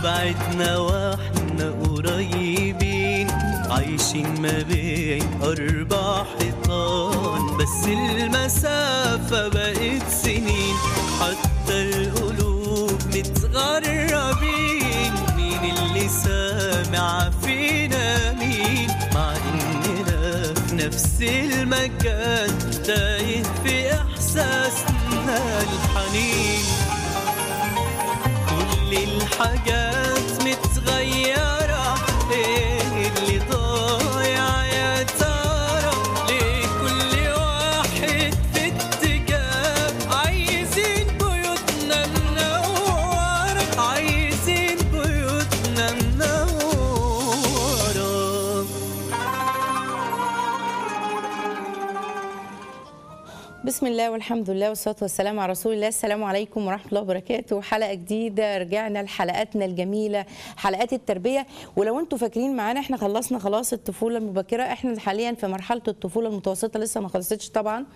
بعدنا واحنا قريبين عايشين ما بين أربع حيطان بس المسافة بقت سنين حتى القلوب متغربين مين اللي سامع فينا مين مع إننا في نفس المكان تايه في إحساسنا الحنين كل الحاجات متغيرة ايه اللي ضايع يا ترى ليه كل واحد في اتجاه عايزين بيوتنا منورة عايزين بيوتنا منورة بسم الله والحمد لله والصلاه والسلام على رسول الله السلام عليكم ورحمه الله وبركاته حلقه جديده رجعنا لحلقاتنا الجميله حلقات التربيه ولو انتم فاكرين معانا احنا خلصنا خلاص الطفوله المبكره احنا حاليا في مرحله الطفوله المتوسطه لسه ما خلصتش طبعا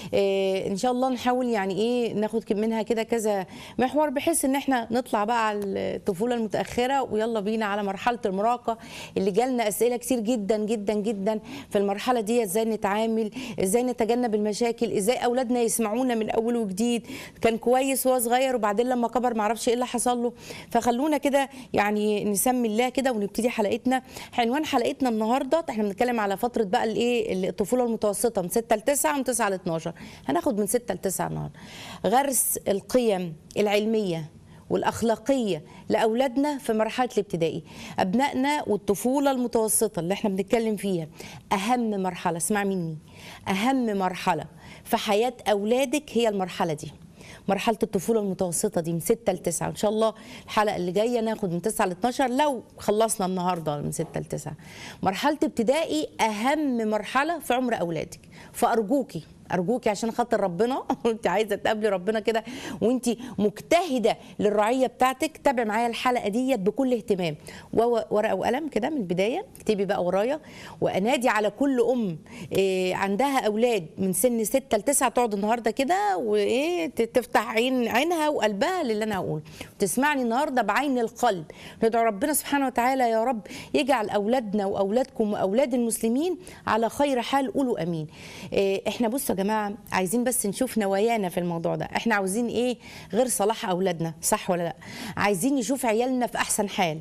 إيه ان شاء الله نحاول يعني ايه ناخد منها كده كذا محور بحيث ان احنا نطلع بقى على الطفوله المتاخره ويلا بينا على مرحله المراهقه اللي جالنا اسئله كتير جدا جدا جدا في المرحله دي ازاي نتعامل ازاي نتجنب المشاكل ازاي اولادنا يسمعونا من اول وجديد كان كويس وهو صغير وبعدين لما كبر معرفش ايه اللي حصل له فخلونا كده يعني نسمي الله كده ونبتدي حلقتنا عنوان حلقتنا النهارده احنا بنتكلم على فتره بقى الايه الطفوله المتوسطه من 6 ل 9 ومن 9 ل 12 هناخد من 6 ل 9 النهارده غرس القيم العلميه والاخلاقيه لاولادنا في مرحله الابتدائي ابنائنا والطفوله المتوسطه اللي احنا بنتكلم فيها اهم مرحله اسمع مني اهم مرحله في حياه اولادك هي المرحله دي مرحله الطفوله المتوسطه دي من 6 ل 9 ان شاء الله الحلقه اللي جايه ناخد من 9 ل 12 لو خلصنا النهارده من 6 ل 9 مرحله ابتدائي اهم مرحله في عمر اولادك فارجوكي ارجوكي عشان خاطر ربنا انت عايزه تقابلي ربنا كده وانت مجتهده للرعيه بتاعتك تابعي معايا الحلقه ديت بكل اهتمام وو- ورقه وقلم كده من البدايه اكتبي بقى ورايا وانادي على كل ام إيه عندها اولاد من سن 6 ل 9 تقعد النهارده كده وايه ت- تفتح عين عينها وقلبها للي انا هقوله تسمعني النهارده بعين القلب ندعو ربنا سبحانه وتعالى يا رب يجعل اولادنا واولادكم واولاد المسلمين على خير حال قولوا امين إيه احنا بصوا يا جماعه عايزين بس نشوف نوايانا في الموضوع ده احنا عاوزين ايه غير صلاح اولادنا صح ولا لا عايزين نشوف عيالنا في احسن حال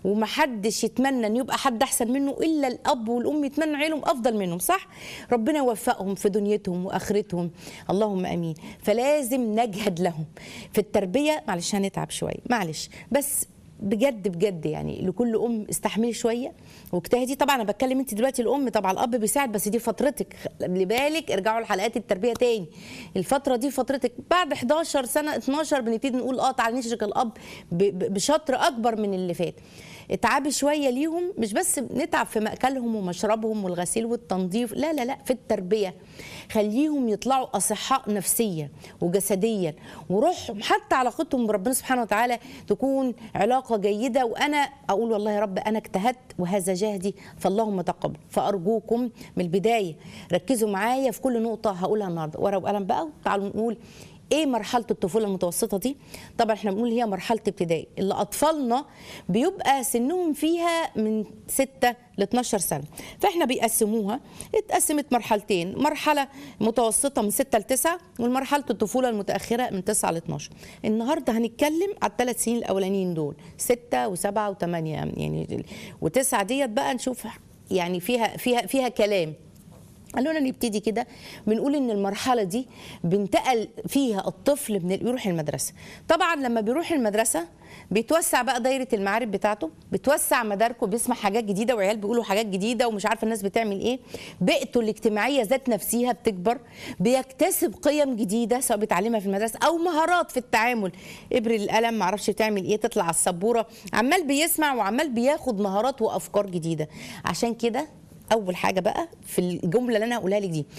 ومحدش يتمنى ان يبقى حد احسن منه الا الاب والام يتمنوا عيالهم افضل منهم صح ربنا يوفقهم في دنيتهم واخرتهم اللهم امين فلازم نجهد لهم في التربيه معلش هنتعب شويه معلش بس بجد بجد يعني لكل ام استحملي شويه واجتهدي طبعا انا بتكلم انت دلوقتي الام طبعا الاب بيساعد بس دي فترتك خلي بالك ارجعوا لحلقات التربيه تاني الفتره دي فترتك بعد 11 سنه 12 بنبتدي نقول اه تعالى نشرك الاب ب- ب- بشطر اكبر من اللي فات اتعبي شويه ليهم مش بس نتعب في ماكلهم ومشربهم والغسيل والتنظيف لا لا لا في التربيه خليهم يطلعوا اصحاء نفسيا وجسديا وروحهم حتى علاقتهم بربنا سبحانه وتعالى تكون علاقه جيده وانا اقول والله يا رب انا اجتهدت وهذا جهدي فاللهم تقبل فارجوكم من البدايه ركزوا معايا في كل نقطه هقولها النهارده ورقه وقلم بقى وتعالوا نقول ايه مرحله الطفوله المتوسطه دي طبعا احنا بنقول هي مرحله ابتدائي اللي اطفالنا بيبقى سنهم فيها من 6 ل 12 سنه فاحنا بيقسموها اتقسمت مرحلتين مرحله متوسطه من 6 ل 9 والمرحله الطفوله المتاخره من 9 ل 12 النهارده هنتكلم على الثلاث سنين الاولانيين دول 6 و7 و8 يعني و9 ديت بقى نشوف يعني فيها فيها فيها كلام قالوا لنا نبتدي كده بنقول ان المرحله دي بينتقل فيها الطفل من بيروح المدرسه طبعا لما بيروح المدرسه بيتوسع بقى دايره المعارف بتاعته بتوسع مداركه بيسمع حاجات جديده وعيال بيقولوا حاجات جديده ومش عارفه الناس بتعمل ايه بيئته الاجتماعيه ذات نفسها بتكبر بيكتسب قيم جديده سواء بيتعلمها في المدرسه او مهارات في التعامل ابر القلم معرفش تعمل ايه تطلع على السبوره عمال بيسمع وعمال بياخد مهارات وافكار جديده عشان كده اول حاجه بقى في الجمله اللي انا هقولها لك دي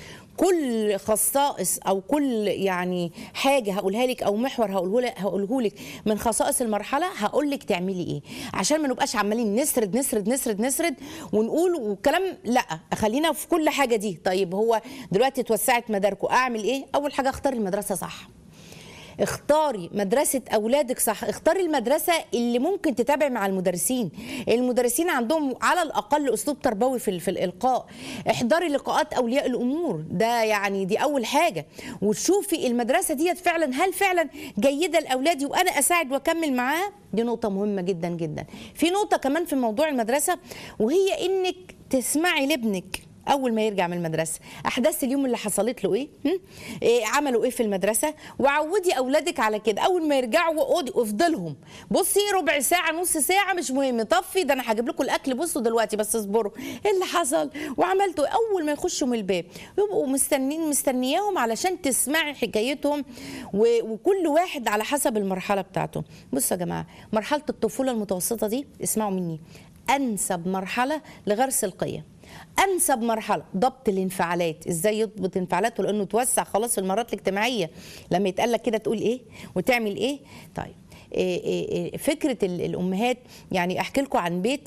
كل خصائص او كل يعني حاجه هقولها لك او محور هقوله لك هقوله لك من خصائص المرحله هقول لك تعملي ايه عشان ما نبقاش عمالين نسرد نسرد نسرد نسرد ونقول وكلام لا خلينا في كل حاجه دي طيب هو دلوقتي اتوسعت مداركه اعمل ايه اول حاجه اختار المدرسه صح اختاري مدرسة أولادك صح اختاري المدرسة اللي ممكن تتابع مع المدرسين المدرسين عندهم على الأقل أسلوب تربوي في, في الإلقاء احضري لقاءات أولياء الأمور ده يعني دي أول حاجة وتشوفي المدرسة ديت فعلا هل فعلا جيدة لأولادي وأنا أساعد وأكمل معاها دي نقطة مهمة جدا جدا في نقطة كمان في موضوع المدرسة وهي إنك تسمعي لابنك اول ما يرجع من المدرسه احداث اليوم اللي حصلت له ايه, هم؟ إيه عملوا ايه في المدرسه وعودي اولادك على كده اول ما يرجعوا اقعدي وافضلهم بصي ربع ساعه نص ساعه مش مهم طفي ده انا هجيب لكم الاكل بصوا دلوقتي بس اصبروا ايه اللي حصل وعملتوا إيه؟ اول ما يخشوا من الباب يبقوا مستنين مستنياهم علشان تسمعي حكايتهم و- وكل واحد على حسب المرحله بتاعته بصوا يا جماعه مرحله الطفوله المتوسطه دي اسمعوا مني انسب مرحله لغرس القيم انسب مرحله ضبط الانفعالات ازاي يضبط انفعالاته لانه توسع خلاص في المهارات الاجتماعيه لما يتقال لك كده تقول ايه وتعمل ايه طيب إيه إيه إيه فكره ال- الامهات يعني احكي لكم عن بيت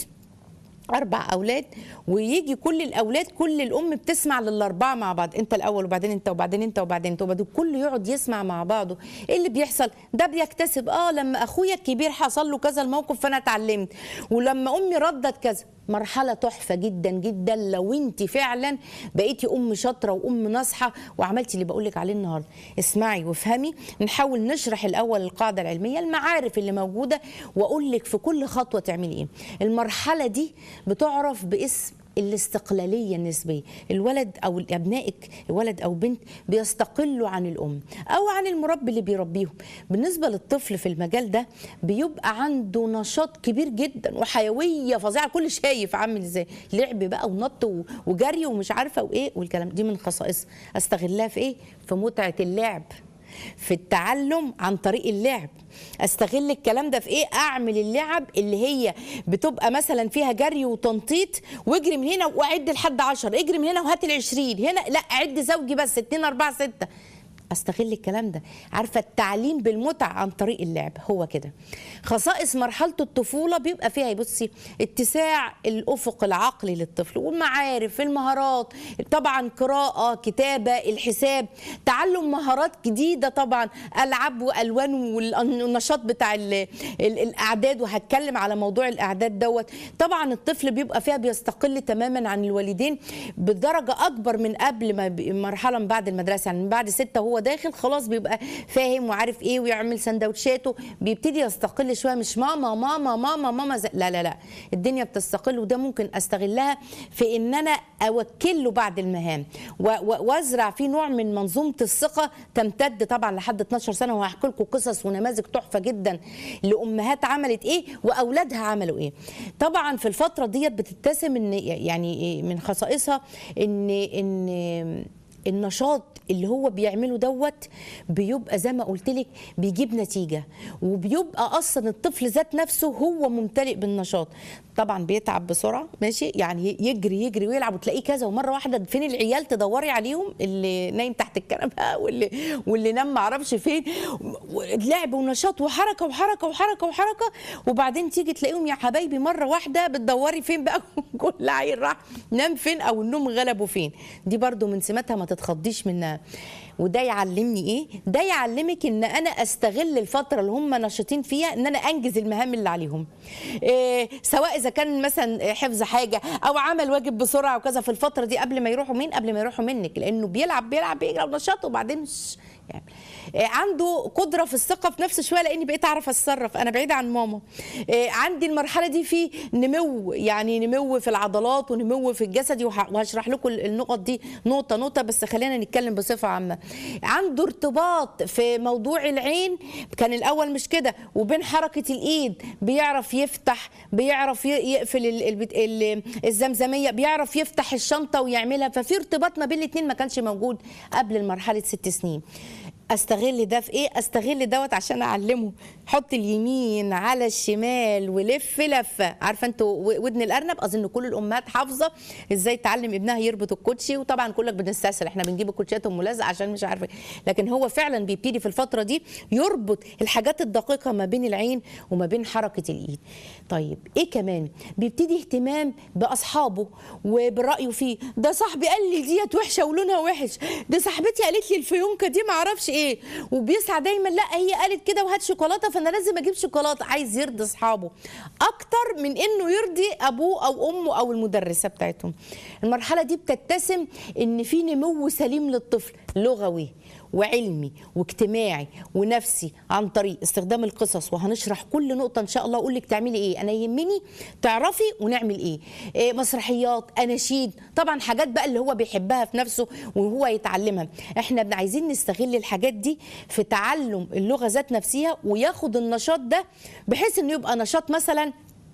اربع اولاد ويجي كل الاولاد كل الام بتسمع للاربعه مع بعض انت الاول وبعدين انت وبعدين انت وبعدين انت وبعدين كله يقعد يسمع مع بعضه ايه اللي بيحصل ده بيكتسب اه لما اخويا الكبير حصل له كذا الموقف فانا اتعلمت ولما امي ردت كذا مرحله تحفه جدا جدا لو انت فعلا بقيتي ام شاطره وام ناصحه وعملتي اللي بقول لك عليه النهارده اسمعي وافهمي نحاول نشرح الاول القاعده العلميه المعارف اللي موجوده واقول لك في كل خطوه تعملي ايه المرحله دي بتعرف باسم الاستقلالية النسبية الولد أو أبنائك ولد أو بنت بيستقلوا عن الأم أو عن المربي اللي بيربيهم بالنسبة للطفل في المجال ده بيبقى عنده نشاط كبير جدا وحيوية فظيعة كل شايف عامل ازاي لعب بقى ونط و- وجري ومش عارفة وإيه والكلام دي من خصائص أستغلها في إيه في متعة اللعب في التعلم عن طريق اللعب استغل الكلام ده في ايه اعمل اللعب اللي هي بتبقى مثلا فيها جري وتنطيط واجري من هنا واعد لحد 10 اجري من هنا وهات ال 20 هنا لا عد زوجي بس 2 4 6 استغل الكلام ده عارفه التعليم بالمتع عن طريق اللعب هو كده خصائص مرحله الطفوله بيبقى فيها بصي اتساع الافق العقلي للطفل والمعارف المهارات طبعا قراءه كتابه الحساب تعلم مهارات جديده طبعا العاب والوان والنشاط بتاع ال ال الاعداد وهتكلم على موضوع الاعداد دوت طبعا الطفل بيبقى فيها بيستقل تماما عن الوالدين بدرجه اكبر من قبل ما ب- مرحله من بعد المدرسه يعني من بعد ستة وهو داخل خلاص بيبقى فاهم وعارف ايه ويعمل سندوتشاته بيبتدي يستقل شويه مش ماما ماما ماما ماما زي لا لا لا الدنيا بتستقل وده ممكن استغلها في ان انا اوكل له بعض المهام و- و- وازرع فيه نوع من منظومه الثقه تمتد طبعا لحد 12 سنه وهحكي لكم قصص ونماذج تحفه جدا لامهات عملت ايه واولادها عملوا ايه طبعا في الفتره ديت بتتسم ان يعني إيه من خصائصها ان ان النشاط اللي هو بيعمله دوت بيبقى زي ما قلت لك بيجيب نتيجه وبيبقى اصلا الطفل ذات نفسه هو ممتلئ بالنشاط طبعا بيتعب بسرعه ماشي يعني يجري يجري ويلعب وتلاقيه كذا ومره واحده فين العيال تدوري عليهم اللي نايم تحت الكنبه واللي واللي نام معرفش فين لعب ونشاط وحركه وحركه وحركه وحركه وبعدين تيجي تلاقيهم يا حبايبي مره واحده بتدوري فين بقى كل عيل راح نام فين او النوم غلبه فين دي برضو من سماتها ما تتخضيش منها وده يعلمني ايه ده يعلمك ان انا استغل الفتره اللي هم نشيطين فيها ان انا انجز المهام اللي عليهم إيه سواء اذا كان مثلا حفظ حاجه او عمل واجب بسرعه وكذا في الفتره دي قبل ما يروحوا مين قبل ما يروحوا منك لانه بيلعب بيلعب بيلعب نشاط وبعدين ش- يعني إيه عنده قدره في الثقه في نفسه شويه لاني بقيت اعرف اتصرف انا بعيده عن ماما إيه عندي المرحله دي في نمو يعني نمو في العضلات ونمو في الجسد وه- وهشرح لكم النقط دي نقطه نقطه بس خلينا نتكلم بصفه عامه عنده ارتباط في موضوع العين كان الاول مش كده وبين حركه الايد بيعرف يفتح بيعرف ي- يقفل ال- البت- ال- الزمزميه بيعرف يفتح الشنطه ويعملها ففي ارتباط ما بين الاثنين ما كانش موجود قبل المرحله ست سنين استغل ده في ايه استغل دوت عشان اعلمه حط اليمين على الشمال ولف لفه عارفه انتوا و- ودن الارنب اظن كل الامهات حافظه ازاي تعلم ابنها يربط الكوتشي وطبعا كلك بنستسهل احنا بنجيب الكوتشيات ام ملزقه عشان مش عارفه إيه. لكن هو فعلا بيبتدي في الفتره دي يربط الحاجات الدقيقه ما بين العين وما بين حركه الايد طيب ايه كمان بيبتدي اهتمام باصحابه وبرايه فيه ده صاحبي قال لي ديت وحشه ولونها وحش ده صاحبتي قالت لي الفيونكه دي ما اعرفش ايه وبيسعى دايما لا هي قالت كده وهات شوكولاته فانا لازم اجيب شوكولاته عايز يرضي اصحابه اكتر من انه يرضي ابوه او امه او المدرسه بتاعتهم المرحله دي بتتسم ان في نمو سليم للطفل لغوي وعلمي واجتماعي ونفسي عن طريق استخدام القصص وهنشرح كل نقطه ان شاء الله اقول لك تعملي ايه انا يهمني تعرفي ونعمل ايه, إيه مسرحيات اناشيد طبعا حاجات بقى اللي هو بيحبها في نفسه وهو يتعلمها احنا بن- عايزين نستغل الحاجات دي في تعلم اللغه ذات نفسها وياخد النشاط ده بحيث انه يبقى نشاط مثلا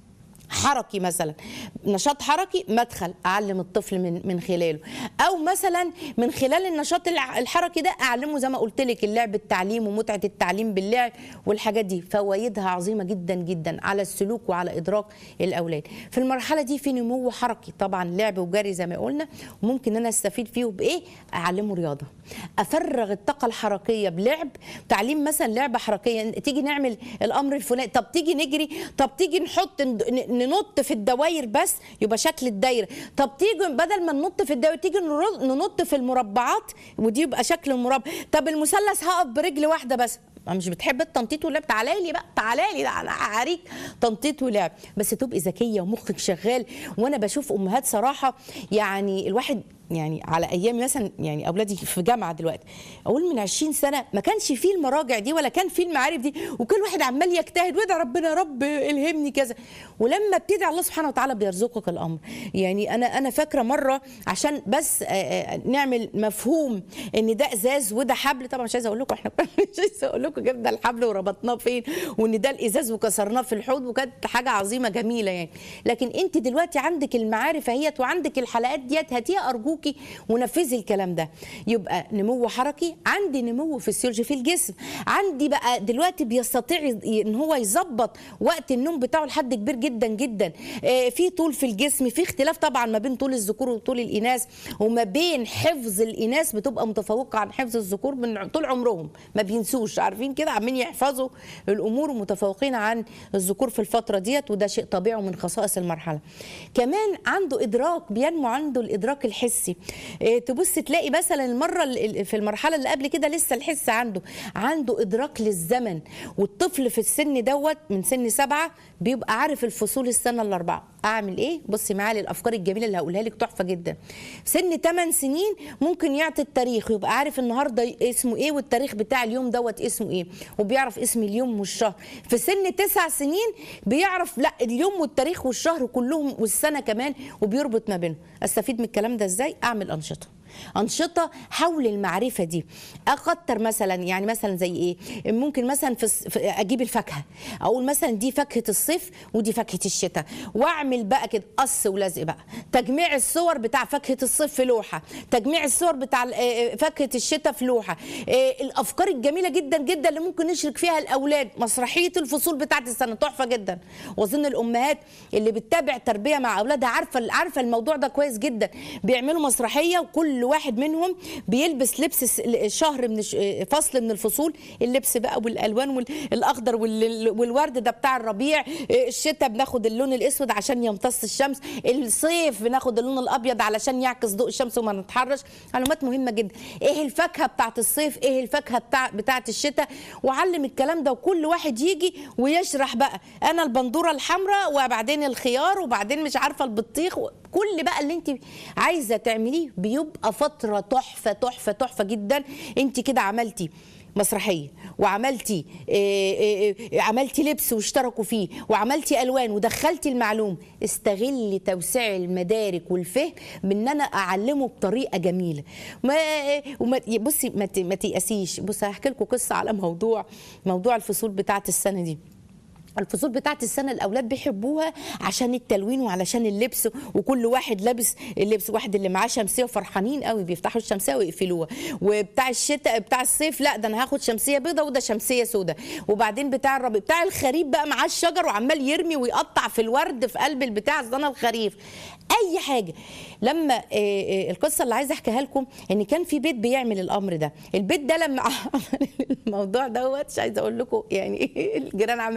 حركي مثلا نشاط حركي مدخل اعلم الطفل من من خلاله او مثلا من خلال النشاط الع- الحركي ده اعلمه زي ما قلت لك اللعب التعليم ومتعه التعليم باللعب والحاجات دي فوائدها عظيمه جدا جدا على السلوك وعلى ادراك الاولاد في المرحله دي في نمو حركي طبعا لعب وجري زي ما قلنا وممكن انا استفيد فيه بايه اعلمه رياضه افرغ الطاقه الحركيه بلعب تعليم مثلا لعبه حركيه تيجي نعمل الامر الفلاني طب تيجي نجري طب تيجي نحط ن- ننط في الدواير بس يبقى شكل الدايره طب تيجي بدل ما ننط في الدواير تيجي نر- ننط في المربعات ودي يبقى شكل المربع طب المثلث هقف برجل واحده بس ما مش بتحب التنطيط واللعب تعالى لي بقى تعالى لي ده انا هوريك تنطيط ولعب بس تبقي ذكيه ومخك شغال وانا بشوف امهات صراحه يعني الواحد يعني على ايامي مثلا يعني اولادي في جامعه دلوقتي اقول من 20 سنه ما كانش فيه المراجع دي ولا كان فيه المعارف دي وكل واحد عمال يجتهد ويدعي ربنا يا رب الهمني كذا ولما بتدعي الله سبحانه وتعالى بيرزقك الامر يعني انا انا فاكره مره عشان بس آه، آه، نعمل مفهوم ان ده ازاز وده حبل طبعا مش عايزه اقول لكم احنا مش عايزه اقول لكم جبنا الحبل وربطناه فين وان ده الازاز وكسرناه في الحوض وكانت حاجه عظيمه جميله يعني لكن انت دلوقتي عندك المعارف اهيت وعندك الحلقات ديت هاتيها ارجوكي ونفذي الكلام ده يبقى نمو حركي عندي نمو فسيولوجي في الجسم عندي بقى دلوقتي بيستطيع ي- ان هو يظبط وقت النوم بتاعه لحد كبير جدا جدا آه، في طول في الجسم في اختلاف طبعا ما بين طول الذكور وطول الاناث وما بين حفظ الاناث بتبقى متفوقه عن حفظ الذكور من طول عمرهم ما بينسوش عارفين كده عمالين يحفظوا الامور ومتفوقين عن الذكور في الفتره ديت وده شيء طبيعي ومن خصائص المرحله كمان عنده ادراك بينمو عنده الادراك الحسي إيه، تبص تلاقي مثلا المره ال- ال- في المرحله اللي قبل كده لسه الحس عنده عنده ادراك للزمن والطفل في السن دوت من سن سبعه بيبقى عارف الفصول السنه الاربعه اعمل ايه بصي معايا الافكار الجميله اللي هقولها لك تحفه جدا سن 8 سنين ممكن يعطي التاريخ يبقى عارف النهارده اسمه ايه والتاريخ بتاع اليوم دوت اسمه ايه وبيعرف اسم اليوم والشهر في سن 9 سنين بيعرف لا اليوم والتاريخ والشهر كلهم والسنه كمان وبيربط ما بينهم استفيد من الكلام ده ازاي اعمل انشطه انشطه حول المعرفه دي اكتر مثلا يعني مثلا زي ايه ممكن مثلا في الص- في- اجيب الفاكهه اقول مثلا دي فاكهه الصيف ودي فاكهه الشتاء واعمل بقى كده قص ولزق بقى تجميع الصور بتاع فاكهه الصيف في لوحه تجميع الصور بتاع ال- آه، فاكهه الشتاء في لوحه آه، الافكار الجميله جدا جدا اللي ممكن نشرك فيها الاولاد مسرحيه الفصول بتاعه السنه تحفه جدا واظن الامهات اللي بتتابع تربيه مع اولادها عارفه عارفه الموضوع ده كويس جدا بيعملوا مسرحيه وكل واحد منهم بيلبس لبس الس- الشهر من الش- فصل من الفصول اللبس بقى والالوان والاخضر وال- والورد ده بتاع الربيع الشتاء بناخد اللون الاسود عشان يمتص الشمس الصيف بناخد اللون الابيض علشان يعكس ضوء الشمس وما نتحرش معلومات مهمه جدا ايه الفاكهه بتاعت الصيف ايه الفاكهه بتاع بتاعت الشتاء وعلم الكلام ده وكل واحد يجي ويشرح بقى انا البندوره الحمراء وبعدين الخيار وبعدين مش عارفه البطيخ كل بقى اللي انت عايزه تعمليه بيبقى فتره تحفه تحفه تحفه جدا انت كده عملتي مسرحيه وعملتي إيه إيه إيه عملتي لبس واشتركوا فيه وعملتي الوان ودخلتي المعلوم استغلي توسيع المدارك والفهم بان انا اعلمه بطريقه جميله ما وما بصي ما ت- ما تيأسيش بصي هحكي لكم قصه على موضوع موضوع الفصول بتاعه السنه دي الفصول بتاعت السنة الأولاد بيحبوها عشان التلوين وعلشان اللبس وكل واحد لابس اللبس واحد اللي معاه شمسية وفرحانين قوي بيفتحوا الشمسية ويقفلوها وبتاع الشتاء بتاع الصيف لا ده أنا هاخد شمسية بيضة وده شمسية سودة وبعدين بتاع الربيع بتاع الخريف بقى معاه الشجر وعمال يرمي ويقطع في الورد في قلب البتاع السنة الخريف أي حاجة لما آه، آه، القصة اللي عايزة أحكيها لكم إن كان في بيت بيعمل الأمر ده البيت ده لما عمل الموضوع دوت مش عايزة أقول لكم يعني الجيران عملوا إيه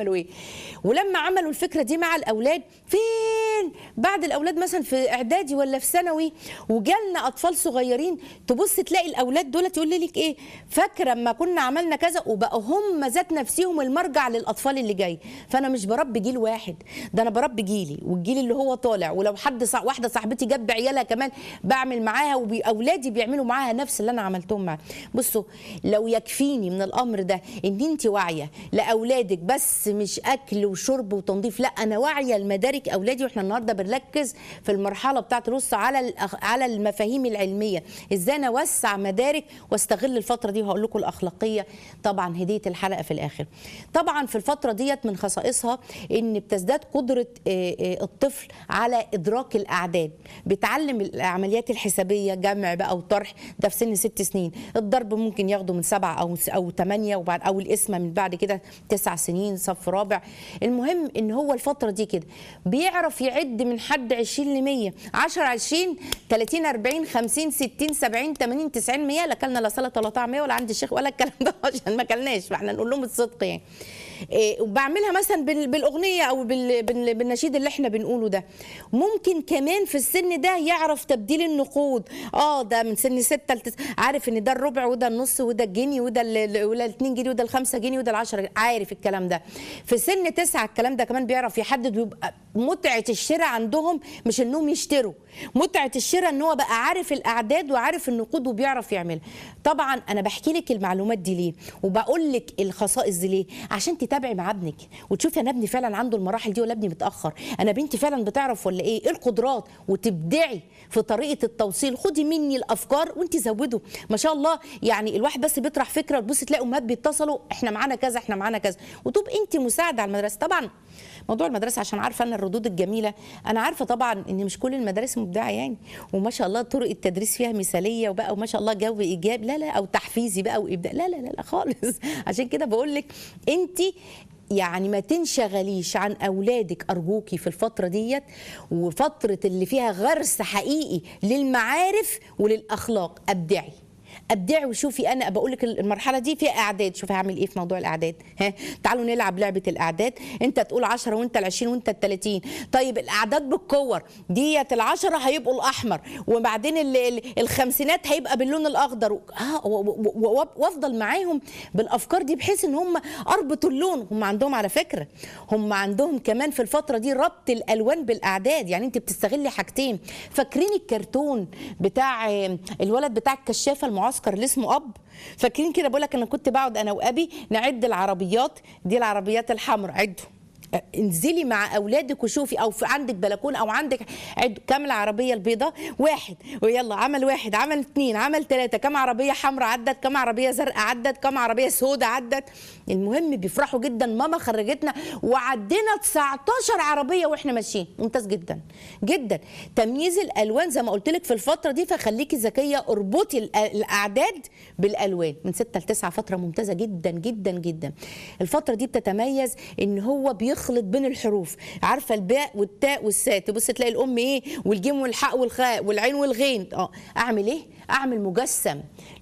ولما عملوا الفكره دي مع الاولاد فين بعد الاولاد مثلا في اعدادي ولا في ثانوي وجالنا اطفال صغيرين تبص تلاقي الاولاد دول تقول لك ايه فاكره اما كنا عملنا كذا وبقوا هم ذات نفسهم المرجع للاطفال اللي جاي فانا مش بربي جيل واحد ده انا بربي جيلي والجيل اللي هو طالع ولو حد صع... واحده صاحبتي جت بعيالها كمان بعمل معاها واولادي بيعملوا معاها نفس اللي انا عملتهم معاها بصوا لو يكفيني من الامر ده ان انت واعيه لاولادك بس مش اكل وشرب وتنظيف لا انا واعيه لمدارك اولادي واحنا النهارده بنركز في المرحله بتاعه الرص على الأخ- على المفاهيم العلميه ازاي انا اوسع مدارك واستغل الفتره دي وهقول لكم الاخلاقيه طبعا هديه الحلقه في الاخر طبعا في الفتره ديت من خصائصها ان بتزداد قدره آه، آه، الطفل على ادراك الاعداد بيتعلم العمليات الحسابيه جمع بقى وطرح ده في سن ست سنين الضرب ممكن ياخده من سبعه او او ثمانيه وبعد او القسمه من بعد كده تسع سنين صف رابع المهم ان هو الفتره دي كده بيعرف يعد من حد 20 ل 100 10 20 30 40 50 60 70 80 90 100 لا اكلنا لا سلطه ولا طعميه ولا عند الشيخ ولا الكلام ده عشان ما اكلناش فاحنا نقول لهم الصدق يعني إيه، وبعملها مثلا بال- بالاغنيه او بال- بال- بالنشيد اللي احنا بنقوله ده ممكن كمان في السن ده يعرف تبديل النقود اه ده من سن 6 لتس... عارف ان ده الربع وده النص وده الجنيه وده ال- ال- ولا ال 2 جنيه وده ال 5 جنيه وده ال 10 جنيه عارف الكلام ده في سن 9 الكلام ده كمان بيعرف يحدد ويبقى متعه الشراء عندهم مش انهم يشتروا متعه الشراء ان هو بقى عارف الاعداد وعارف النقود وبيعرف يعملها طبعا انا بحكي لك المعلومات دي ليه وبقول لك الخصائص دي ليه عشان تتابعي مع ابنك وتشوفي انا ابني فعلا عنده المراحل دي ولا ابني متاخر انا بنتي فعلا بتعرف ولا ايه ايه القدرات وتبدعي في طريقه التوصيل خدي مني الافكار وانت زودوا ما شاء الله يعني الواحد بس بيطرح فكره تبص تلاقي امهات بيتصلوا احنا معانا كذا احنا معانا كذا وتبقى انت مساعده على المدرسه طبعا موضوع المدرسه عشان عارفه انا الردود الجميله انا عارفه طبعا ان مش كل المدارس مبدعه يعني وما شاء الله طرق التدريس فيها مثاليه وبقى وما شاء الله جو ايجاب لا لا او تحفيزي بقى وابداع لا لا لا, لا خالص عشان كده بقول لك انت يعني ما تنشغليش عن اولادك ارجوكي في الفتره ديت وفتره اللي فيها غرس حقيقي للمعارف وللاخلاق ابدعي ابدعي وشوفي انا بقول لك المرحله دي فيها اعداد شوفي هعمل ايه في موضوع الاعداد ها تعالوا نلعب لعبه الاعداد انت تقول 10 وانت ال 20 وانت ال 30 طيب الاعداد بالكور ديت ال 10 هيبقوا الاحمر وبعدين ال- ال- الخمسينات هيبقى باللون الاخضر و- اه و- و- و- وافضل معاهم بالافكار دي بحيث ان هم اربطوا اللون هم عندهم على فكره هم عندهم كمان في الفتره دي ربط الالوان بالاعداد يعني انت بتستغلي حاجتين فاكرين الكرتون بتاع آه، الولد بتاع الكشافه المعسكر اللي اسمه اب فاكرين كده بقول لك انا كنت بقعد انا وابي نعد العربيات دي العربيات الحمراء عدوا انزلي مع اولادك وشوفي او في عندك بلكونه او عندك عد كام العربيه البيضاء واحد ويلا عمل واحد عمل اثنين عمل ثلاثه كام عربيه حمراء عدت كام عربيه زرقاء عدت كام عربيه سوداء عدت المهم بيفرحوا جدا ماما خرجتنا وعدينا 19 عربيه واحنا ماشيين ممتاز جدا جدا تمييز الالوان زي ما قلت لك في الفتره دي فخليكي ذكيه اربطي الأ- الاعداد بالالوان من 6 ل 9 فتره ممتازه جدا جدا جدا الفتره دي بتتميز ان هو بيخلط بين الحروف عارفه الباء والتاء والساء تبص تلاقي الام ايه والجيم والحاء والخاء والعين والغين اه اعمل ايه اعمل مجسم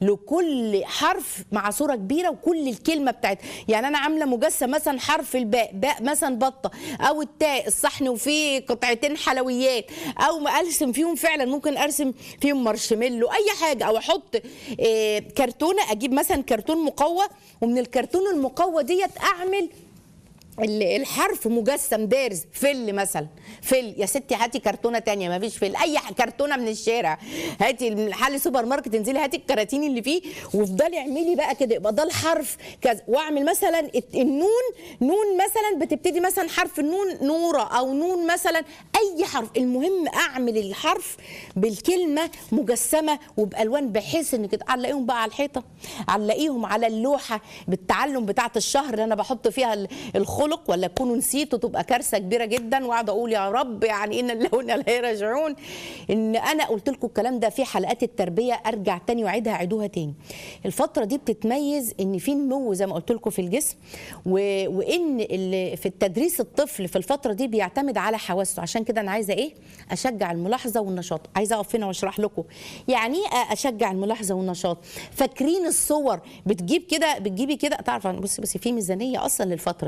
لكل حرف مع صوره كبيره وكل الكلمه بتاعت يعني انا عامله مجسم مثلا حرف الباء باء مثلا بطه او التاء الصحن وفيه قطعتين حلويات او ما ارسم فيهم فعلا ممكن ارسم فيهم مارشميلو اي حاجه او احط آه، كرتونه اجيب مثلا كرتون مقوى ومن الكرتون المقوى ديت اعمل ال- الحرف مجسم بارز فل مثلا فل يا ستي هاتي كرتونه تانية ما فيش فل اي ح- كرتونه من الشارع هاتي من محل سوبر ماركت انزلي هاتي الكراتين اللي فيه وافضلي اعملي بقى كده يبقى ده الحرف كذا واعمل مثلا الت- النون نون مثلا بتبتدي مثلا حرف النون نوره او نون مثلا اي حرف المهم اعمل الحرف بالكلمه مجسمه وبالوان بحيث ان كده علقيهم بقى على الحيطه علقيهم على اللوحه بالتعلم بتاعه الشهر اللي انا بحط فيها ال- الخلق ولا تكونوا نسيتوا تبقى كارثه كبيره جدا واقعد اقول يا رب يعني ان الله وإنا لا راجعون ان انا قلت لكم الكلام ده في حلقات التربيه ارجع تاني واعيدها عيدوها تاني الفتره دي بتتميز ان في نمو زي ما قلت لكم في الجسم و... وان ال- في التدريس الطفل في الفتره دي بيعتمد على حواسه عشان كده انا عايزه ايه اشجع الملاحظه والنشاط عايزه اقف هنا واشرح لكم يعني ايه اشجع الملاحظه والنشاط فاكرين الصور بتجيب كده بتجيبي كده تعرف بصي بصي في ميزانيه اصلا للفتره دي ميزانيه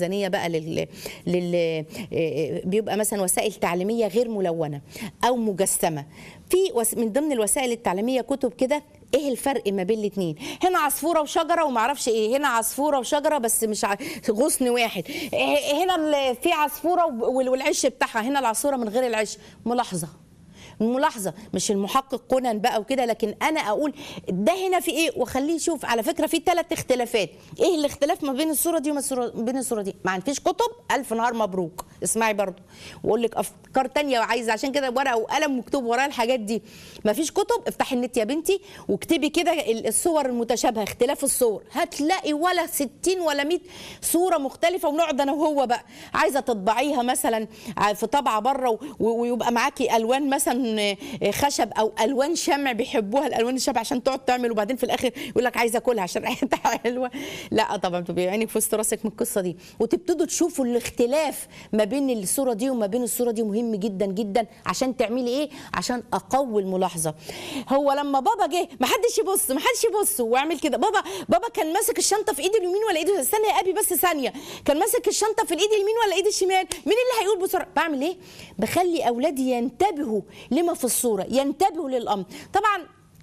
ميزانيه بقى لل, لل... آه، بيبقى مثلا وسائل تعليميه غير ملونه او مجسمه في وس... من ضمن الوسائل التعليميه كتب كده ايه الفرق ما بين الاثنين هنا عصفوره وشجره وما اعرفش ايه هنا عصفوره وشجره بس مش ع... غصن واحد إيه هنا ال- في عصفوره وال- والعش بتاعها هنا العصفوره من غير العش ملاحظه ملاحظه مش المحقق كونان بقى وكده لكن انا اقول ده هنا في ايه واخليه يشوف على فكره في ثلاث اختلافات ايه الاختلاف ما بين الصوره دي وما الصورة- بين الصوره دي ما فيش كتب الف نهار مبروك اسمعي برضو واقول لك افكار تانية وعايزه عشان كده ورقه وقلم مكتوب ورايا الحاجات دي ما فيش كتب افتحي النت يا بنتي واكتبي كده ال- الصور المتشابهه اختلاف الصور هتلاقي ولا 60 ولا 100 صوره مختلفه ونقعد انا وهو بقى عايزه تطبعيها مثلا في طبعه بره و- ويبقى معاكي الوان مثلا خشب او الوان شمع بيحبوها الالوان الشمع عشان تقعد تعمل وبعدين في الاخر يقول لك عايزه اكلها عشان ريحتها حلوه لا طبعا تبقي عينك في وسط راسك من القصه دي وتبتدوا تشوفوا الاختلاف ما بين الصوره دي وما بين الصوره دي مهم جدا جدا عشان تعملي ايه عشان اقوي الملاحظه هو لما بابا جه ما حدش يبص ما حدش يبص واعمل كده بابا بابا كان ماسك الشنطه في ايده اليمين ولا ايده استنى يا ابي بس ثانيه كان ماسك الشنطه في الايد اليمين ولا ايد الشمال مين اللي هيقول بسرعه بعمل ايه بخلي اولادي ينتبهوا لما في الصوره ينتبهوا للامر طبعا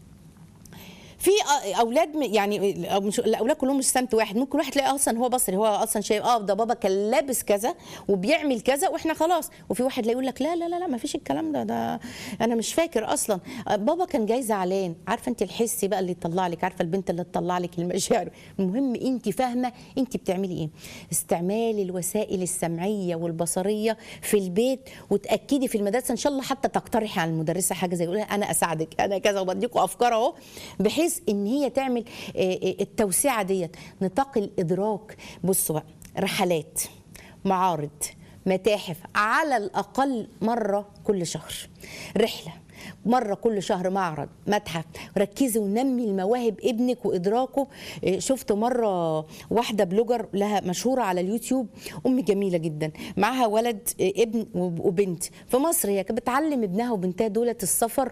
في اولاد م- يعني أو مش الاولاد كلهم مش سمت واحد ممكن واحد تلاقي اصلا هو بصري هو اصلا شايف اه ده بابا كان لابس كذا وبيعمل كذا واحنا خلاص وفي واحد لا يقول لك لا لا لا لا ما فيش الكلام ده ده انا مش فاكر اصلا آه، بابا كان جاي زعلان عارفه انت الحس بقى اللي يطلع لك عارفه البنت اللي تطلع لك المشاعر المهم انت فاهمه انت بتعملي ايه استعمال الوسائل السمعيه والبصريه في البيت وتاكدي في المدرسه ان شاء الله حتى تقترحي على المدرسه حاجه زي يقولها انا اساعدك انا كذا وبديكوا افكار اهو بحيث ان هي تعمل آه، آه، التوسعه ديت نطاق الادراك بصوا بقى رحلات معارض متاحف على الاقل مره كل شهر رحله مرة كل شهر معرض متحف ركزي ونمي المواهب ابنك وإدراكه إيه، شفت مرة واحدة بلوجر لها مشهورة على اليوتيوب أم جميلة جدا معاها ولد إيه، ابن وب- وبنت في مصر هي كانت بتعلم ابنها وبنتها دولة السفر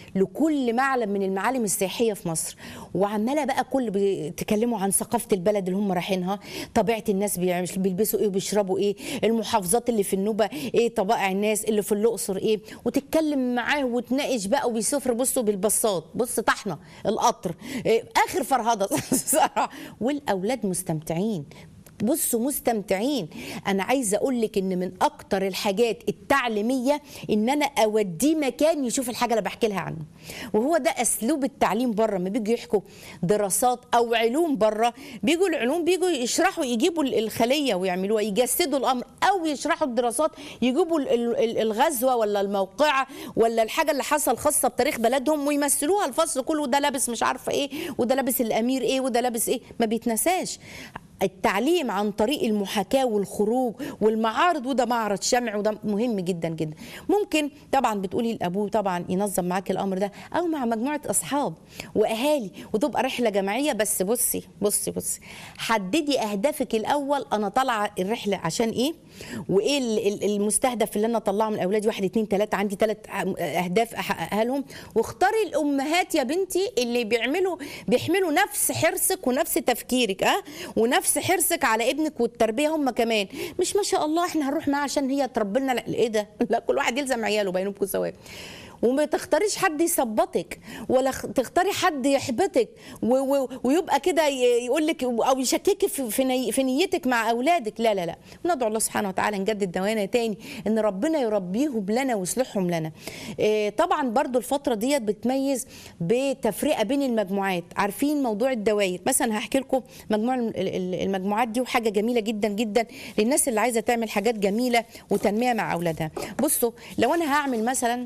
لكل معلم من المعالم السياحيه في مصر وعماله بقى كل بيتكلموا عن ثقافه البلد اللي هم رايحينها طبيعه الناس بيعمل- بيلبسوا ايه وبيشربوا ايه المحافظات اللي في النوبه ايه طبائع الناس اللي في الاقصر ايه وتتكلم معاه وتناقش بقى وبيسافر بصوا بالبساط بص طحنه القطر إيه اخر فرهضه صراحه والاولاد مستمتعين بصوا مستمتعين انا عايزه اقول لك ان من اكتر الحاجات التعليميه ان انا اوديه مكان يشوف الحاجه اللي بحكي لها عنه وهو ده اسلوب التعليم بره ما بيجوا يحكوا دراسات او علوم بره بيجوا العلوم بيجوا يشرحوا يجيبوا ال- الخليه ويعملوها يجسدوا الامر او يشرحوا الدراسات يجيبوا ال- ال- ال- الغزوه ولا الموقعه ولا الحاجه اللي حصل خاصه بتاريخ بلدهم ويمثلوها الفصل كله وده لابس مش عارفه ايه وده لابس الامير ايه وده لابس ايه ما بيتنساش التعليم عن طريق المحاكاة والخروج والمعارض وده معرض شمع وده مهم جدا جدا ممكن طبعا بتقولي لأبوه طبعا ينظم معاك الأمر ده أو مع مجموعة أصحاب وأهالي وتبقى رحلة جماعية بس بصي بصي بصي حددي أهدافك الأول أنا طالعة الرحلة عشان إيه وإيه ال- ال- المستهدف اللي أنا أطلعه من أولادي واحد اتنين تلاتة عندي تلات أهداف أحققها لهم واختاري الأمهات يا بنتي اللي بيعملوا بيحملوا نفس حرصك ونفس تفكيرك أه ونفس حرصك على ابنك والتربيه هم كمان مش ما شاء الله احنا هنروح معاه عشان هي تربي لنا لا ايه ده لا كل واحد يلزم عياله بينكم سواء وما تختاريش حد يثبطك ولا خ- تختاري حد يحبطك و- و- ويبقى كده ي- يقول لك او يشككك في في, ني في نيتك مع اولادك لا لا لا ندعو الله سبحانه وتعالى نجدد دوانا تاني ان ربنا يربيهم لنا ويصلحهم لنا إيه، طبعا برضو الفتره ديت بتميز بتفرقه بين المجموعات عارفين موضوع الدوائر مثلا هحكي لكم مجموع الم- ال- ال- المجموعات دي وحاجه جميله جدا جدا للناس اللي عايزه تعمل حاجات جميله وتنميه مع اولادها بصوا لو انا هعمل مثلا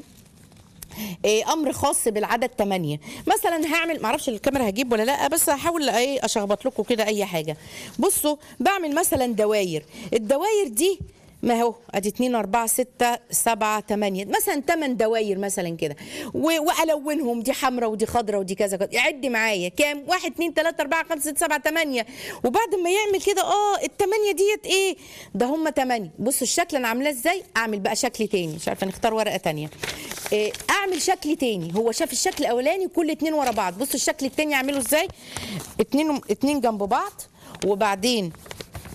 إيه، امر خاص بالعدد 8 مثلا هعمل معرفش الكاميرا هجيب ولا لا بس هحاول ايه اشخبط لكم كده اي حاجه بصوا بعمل مثلا دواير الدواير دي ما هو ادي 2 4 6 7 8 مثلا 8 دواير مثلا كده و- والونهم دي حمراء ودي خضراء ودي كذا كذا عد معايا كام 1 2 3 4 5 6 7 8 وبعد ما يعمل كده اه الثمانيه ديت ايه ده هم 8 بصوا الشكل انا عاملاه ازاي اعمل بقى شكل تاني مش عارفه نختار ورقه تانيه إيه، اعمل شكل تاني هو شاف الشكل الاولاني كل اتنين ورا بعض بصوا الشكل التاني اعمله ازاي اتنين اتنين جنب بعض وبعدين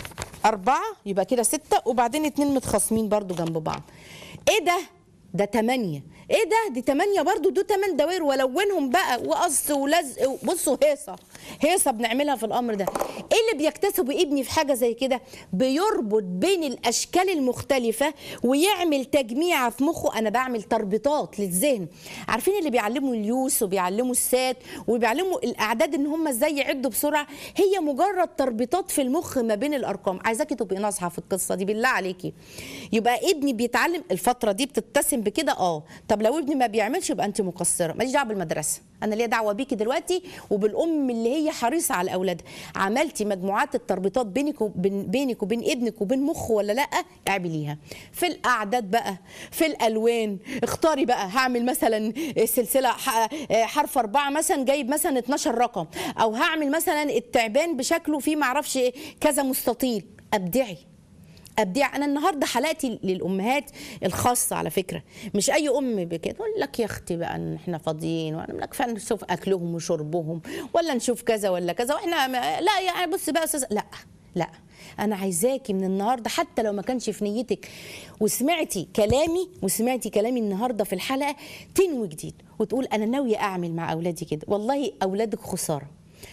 أربعة يبقى كده ستة وبعدين اتنين متخاصمين برضو جنب بعض ايه ده ده تمانية ايه ده دي تمانية برضو دول تمن دوائر والونهم بقى وقص ولزق بصوا هيصة هيصة بنعملها في الامر ده ايه اللي بيكتسبه ابني في حاجة زي كده بيربط بين الاشكال المختلفة ويعمل تجميعة في مخه انا بعمل تربيطات للذهن عارفين اللي بيعلموا اليوس وبيعلموا السات وبيعلموا الاعداد ان هم ازاي يعدوا بسرعة هي مجرد تربيطات في المخ ما بين الارقام عايزاكي تبقي ناصحة في القصة دي بالله عليكي يبقى ابني بيتعلم الفترة دي بتتسم بكده اه طب لو ابني ما بيعملش يبقى انت مقصره ماليش دعوه بالمدرسه انا ليا دعوه بيكي دلوقتي وبالام اللي هي حريصه على اولادها عملتي مجموعات التربيطات بينك وبين بينك وبين ابنك وبين مخه ولا لا اعمليها في الاعداد بقى في الالوان اختاري بقى هعمل مثلا سلسله ح- حرف اربعه مثلا جايب مثلا 12 رقم او هعمل مثلا التعبان بشكله فيه معرفش إيه، كذا مستطيل ابدعي ابدع انا النهارده حلقتي للامهات الخاصه على فكره مش اي ام بكده تقول لك يا اختي بقى ان احنا فاضيين وانا لك فعلا نشوف اكلهم وشربهم ولا نشوف كذا ولا كذا واحنا ما- لا يعني بص بقى يا استاذ لا لا انا عايزاكي من النهارده حتى لو ما كانش في نيتك وسمعتي كلامي وسمعتي كلامي النهارده في الحلقه تنوي جديد وتقول انا ناويه اعمل مع اولادي كده والله اولادك خساره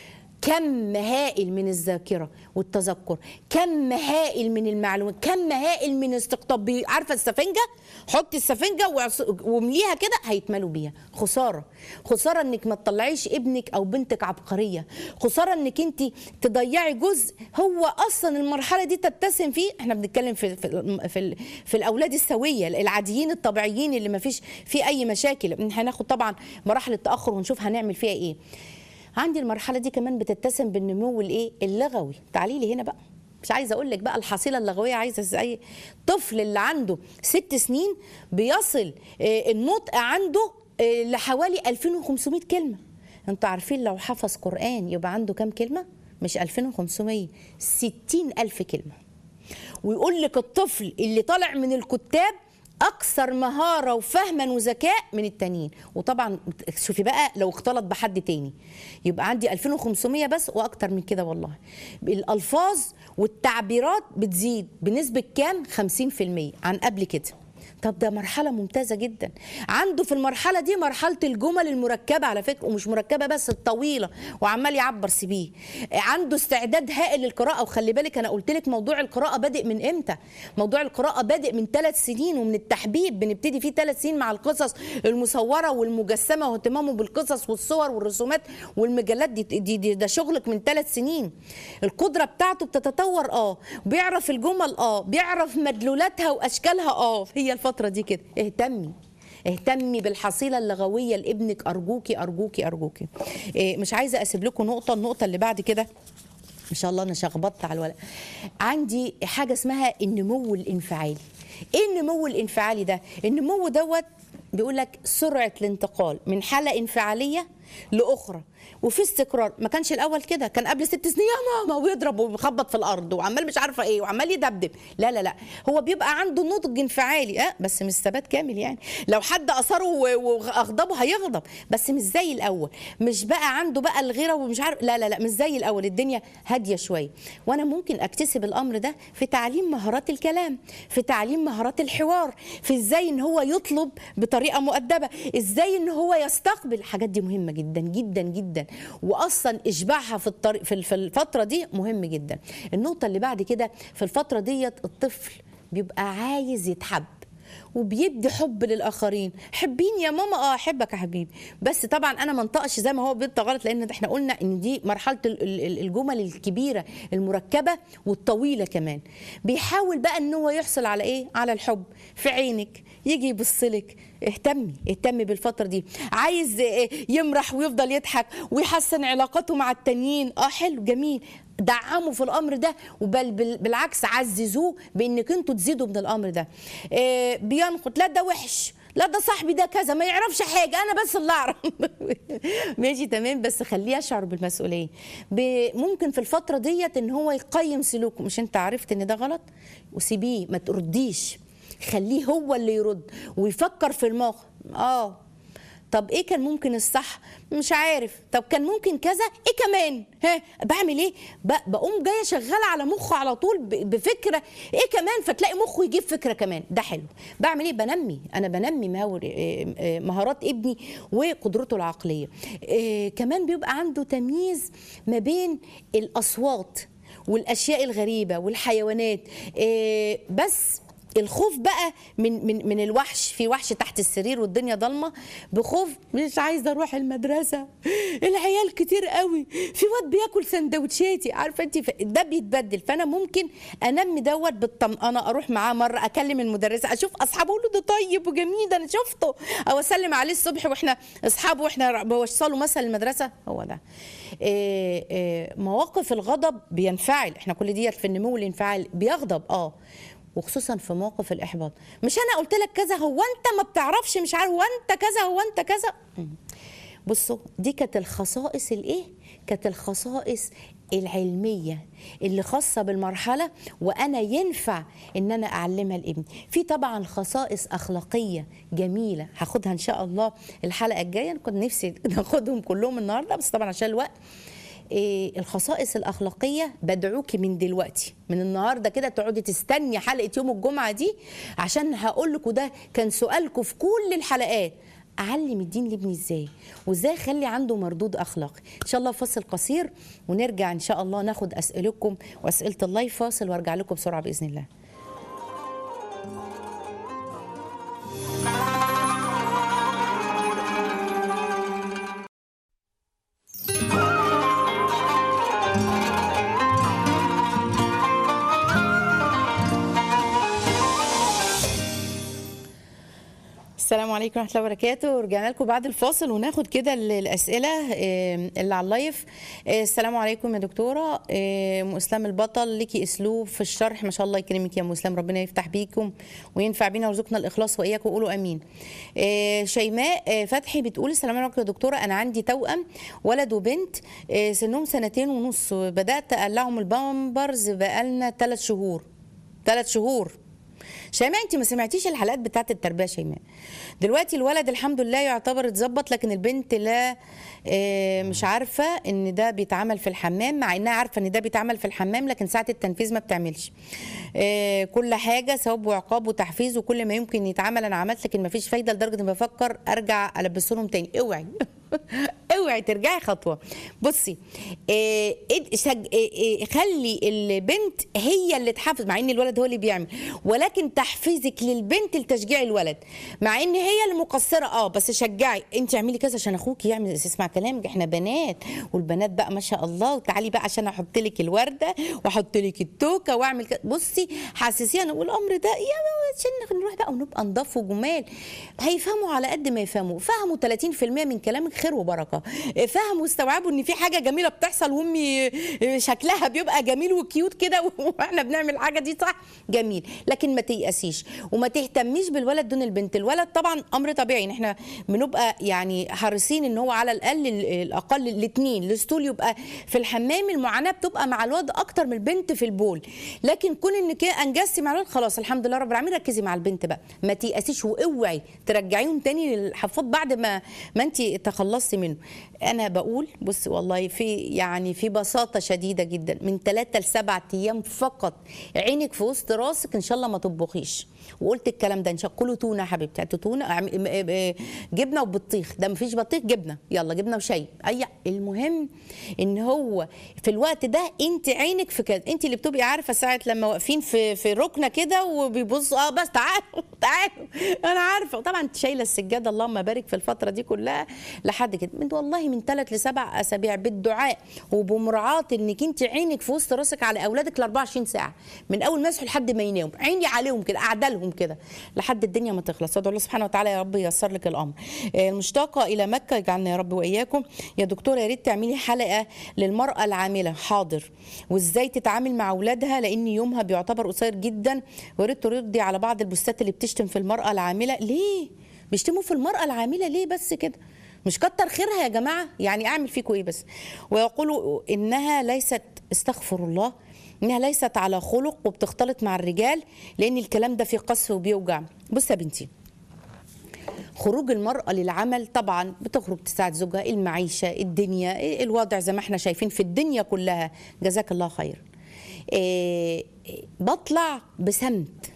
كم هائل من الذاكره والتذكر كم هائل من المعلومات كم هائل من استقطاب بي- عارفه السفنجه حطي السفنجه وعص- وامليها كده هيتملوا بيها خساره خساره انك ما تطلعيش ابنك او بنتك عبقريه خساره انك انت تضيعي جزء هو اصلا المرحله دي تتسم فيه احنا بنتكلم في في في, ال- في الاولاد السويه العاديين الطبيعيين اللي ما فيش في اي مشاكل هناخد طبعا مراحل التاخر ونشوف هنعمل فيها ايه عندي المرحله دي كمان بتتسم بالنمو الايه اللغوي تعالي لي هنا بقى مش عايزه اقول لك بقى الحصيله اللغويه عايزه ازاي طفل اللي عنده ست سنين بيصل آه، النطق عنده آه، لحوالي 2500 كلمه انتوا عارفين لو حفظ قران يبقى عنده كام كلمه مش 2500 60000 كلمه ويقول لك الطفل اللي طالع من الكتاب اكثر مهاره وفهما وذكاء من التانيين وطبعا شوفي بقى لو اختلط بحد تاني يبقى عندي 2500 بس واكتر من كده والله الالفاظ والتعبيرات بتزيد بنسبه كام 50% عن قبل كده طب ده مرحلة ممتازة جدا عنده في المرحلة دي مرحلة الجمل المركبة على فكرة ومش مركبة بس الطويلة وعمال يعبر سبيه عنده استعداد هائل للقراءة وخلي بالك أنا قلت لك موضوع القراءة بادئ من إمتى موضوع القراءة بادئ من ثلاث سنين ومن التحبيب بنبتدي فيه ثلاث سنين مع القصص المصورة والمجسمة واهتمامه بالقصص والصور والرسومات والمجلات دي, دي, دي ده شغلك من ثلاث سنين القدرة بتاعته بتتطور اه بيعرف الجمل اه بيعرف مدلولاتها واشكالها اه هي الفترة دي كده اهتمي اهتمي بالحصيله اللغويه لابنك ارجوكي ارجوكي ارجوكي إيه مش عايزه اسيب لكم نقطه النقطه اللي بعد كده ان شاء الله انا شخبطت على الولد عندي حاجه اسمها النمو الانفعالي ايه النمو الانفعالي ده النمو دوت بيقول لك سرعه الانتقال من حاله انفعاليه لاخرى وفي استقرار ما كانش الاول كده كان قبل ست سنين يا ماما ويضرب ويخبط في الارض وعمال مش عارفه ايه وعمال يدبدب لا لا لا هو بيبقى عنده نضج انفعالي اه بس مش ثبات كامل يعني لو حد اثره و- واغضبه هيغضب بس مش زي الاول مش بقى عنده بقى الغيره ومش عارف لا لا لا مش زي الاول الدنيا هاديه شويه وانا ممكن اكتسب الامر ده في تعليم مهارات الكلام في تعليم مهارات الحوار في ازاي ان هو يطلب بطريقه مؤدبه ازاي ان هو يستقبل الحاجات دي مهمه جدا جدا جدا واصلا اشباعها في الطريق في في الفتره دي مهم جدا النقطه اللي بعد كده في الفتره ديت الطفل بيبقى عايز يتحب وبيدي حب للاخرين حبيني يا ماما اه احبك يا حبيبي بس طبعا انا ما انطقش زي ما هو بينطق غلط لان احنا قلنا ان دي مرحله ال- ال- الجمل الكبيره المركبه والطويله كمان بيحاول بقى ان هو يحصل على ايه على الحب في عينك يجي يبص لك اهتمي اهتمي بالفتره دي عايز آه، يمرح ويفضل يضحك ويحسن علاقاته مع التانيين اه حلو جميل دعموا في الامر ده وبل بال- بالعكس عززوه بانك انتوا تزيدوا من الامر ده آه، بينقد لا ده وحش لا ده صاحبي ده كذا ما يعرفش حاجه انا بس اللي اعرف ماشي تمام بس خليه يشعر بالمسؤوليه ب- ممكن في الفتره ديت ان هو يقيم سلوكه مش انت عرفت ان ده غلط وسيبيه ما ترديش خليه هو اللي يرد ويفكر في الموقف اه طب ايه كان ممكن الصح مش عارف طب كان ممكن كذا ايه كمان ها بعمل ايه ب- بقوم جايه شغاله على مخه على طول ب- بفكره ايه كمان فتلاقي مخه يجيب فكره كمان ده حلو بعمل ايه بنمي انا بنمي مهاور إيه، إيه، مهارات ابني وقدرته العقليه إيه، كمان بيبقى عنده تمييز ما بين الاصوات والاشياء الغريبه والحيوانات إيه، بس الخوف بقى من من من الوحش في وحش تحت السرير والدنيا ضلمه بخوف مش عايزه اروح المدرسه العيال كتير قوي في واد بياكل سندوتشاتي عارفه انت ف- ده بيتبدل فانا ممكن انمي دوت بالطمانه اروح معاه مره اكلم المدرسه اشوف اصحابه اقول له ده طيب وجميل ده انا شفته او اسلم عليه الصبح واحنا اصحابه واحنا بوصله مثلا المدرسه هو ده إيه إيه مواقف الغضب بينفعل احنا كل ديت في النمو الانفعال بيغضب اه وخصوصا في موقف الاحباط مش انا قلت لك كذا هو انت ما بتعرفش مش عارف هو انت كذا هو انت كذا مم. بصوا دي كانت الخصائص الايه كانت الخصائص العلميه اللي خاصه بالمرحله وانا ينفع ان انا اعلمها لابني في طبعا خصائص اخلاقيه جميله هاخدها ان شاء الله الحلقه الجايه أنا كنت نفسي ناخدهم كلهم النهارده بس طبعا عشان الوقت إيه الخصائص الأخلاقية بدعوكي من دلوقتي من النهاردة كده تقعدي تستني حلقة يوم الجمعة دي عشان هقول لك وده كان سؤالكم في كل الحلقات أعلم الدين لابني إزاي وإزاي أخلي عنده مردود أخلاقي إن شاء الله فاصل قصير ونرجع إن شاء الله ناخد أسئلتكم وأسئلة اللايف فاصل وأرجع لكم بسرعة بإذن الله السلام عليكم ورحمه الله وبركاته ورجعنا لكم بعد الفاصل وناخد كده ال- الاسئله آه، اللي على اللايف آه، السلام عليكم يا دكتوره آه، ام اسلام البطل ليكي اسلوب في الشرح ما شاء الله يكرمك يا ام اسلام ربنا يفتح بيكم وينفع بينا ويرزقنا الاخلاص واياكم وقولوا امين آه، شيماء آه، فتحي بتقول السلام عليكم يا دكتوره انا عندي توأم ولد وبنت آه، سنهم سنتين ونص بدات اقلعهم البامبرز بقالنا ثلاث شهور ثلاث شهور شيماء انت ما سمعتيش الحلقات بتاعت التربيه شيماء دلوقتي الولد الحمد لله يعتبر اتظبط لكن البنت لا آه، مش عارفه ان ده بيتعمل في الحمام مع انها عارفه ان ده بيتعمل في الحمام لكن ساعه التنفيذ ما بتعملش آه، كل حاجه ثواب وعقاب وتحفيز وكل ما يمكن يتعمل انا عملت لكن ما فيش فايده لدرجه اني بفكر ارجع البسهم تاني اوعي اوعي ترجعي خطوه بصي إيه إد- شج... إيه إيه خلي البنت هي اللي تحفز مع ان الولد هو اللي بيعمل ولكن تحفيزك للبنت لتشجيع الولد مع ان هي المقصره اه بس شجعي انت اعملي كذا عشان اخوك يعمل يسمع كلامك احنا بنات والبنات بقى ما شاء الله وتعالي بقى عشان احط لك الورده واحط لك التوكه واعمل كذا بصي حسسيه انا اقول الامر ده يا عشان نروح بقى ونبقى نضاف وجمال هيفهموا على قد ما يفهموا فهموا 30% من كلامك خير وبركه فهموا واستوعبوا ان في حاجه جميله بتحصل وامي شكلها بيبقى جميل وكيوت كده واحنا بنعمل الحاجه دي صح جميل لكن ما تيأسيش وما تهتميش بالولد دون البنت الولد طبعا امر طبيعي ان احنا بنبقى يعني حريصين ان هو على الاقل الاقل الاثنين الاسطول يبقى في الحمام المعاناه بتبقى مع الولد اكتر من البنت في البول لكن كون انك انجزتي مع الولد خلاص الحمد لله رب العالمين ركزي مع البنت بقى ما تيأسيش واوعي ترجعيهم تاني للحفاض بعد ما ما انت تخلصتي منه انا بقول بص والله في يعني في بساطه شديده جدا من ثلاثة لسبعة ايام فقط عينك في وسط راسك ان شاء الله ما تطبخيش وقلت الكلام ده ان شاء الله كلوا تونه يا حبيبتي هاتوا تونه اعم- ام- ام- ام- جبنه وبطيخ ده مفيش بطيخ جبنه يلا جبنه وشاي اي المهم ان هو في الوقت ده انت عينك في كده انت اللي بتبقي عارفه ساعه لما واقفين في في ركنه كده وبيبصوا اه بس تعالوا تعالوا انا عارفه وطبعا انت شايله السجاده اللهم بارك في الفتره دي كلها لحد كده من والله من ثلاث لسبع اسابيع بالدعاء وبمراعاه انك انت عينك في وسط راسك على اولادك ال 24 ساعه من اول ما يصحوا لحد ما يناموا عيني عليهم كده قاعده لهم كده لحد الدنيا ما تخلص ادعو الله سبحانه وتعالى يا رب ييسر لك الامر آه، المشتاقه الى مكه يجعلنا يا رب واياكم يا دكتوره يا ريت تعملي حلقه للمراه العامله حاضر وازاي تتعامل مع اولادها لان يومها بيعتبر قصير جدا ويا ريت تردي على بعض البوستات اللي بتشتم في المراه العامله ليه بيشتموا في المراه العامله ليه بس كده مش كتر خيرها يا جماعه يعني اعمل فيكم ايه بس ويقولوا انها ليست استغفر الله انها ليست على خلق وبتختلط مع الرجال لان الكلام ده فيه قسف وبيوجع بص يا بنتي خروج المرأة للعمل طبعا بتخرج تساعد زوجها المعيشة الدنيا الوضع زي ما احنا شايفين في الدنيا كلها جزاك الله خير إيه، بطلع بسمت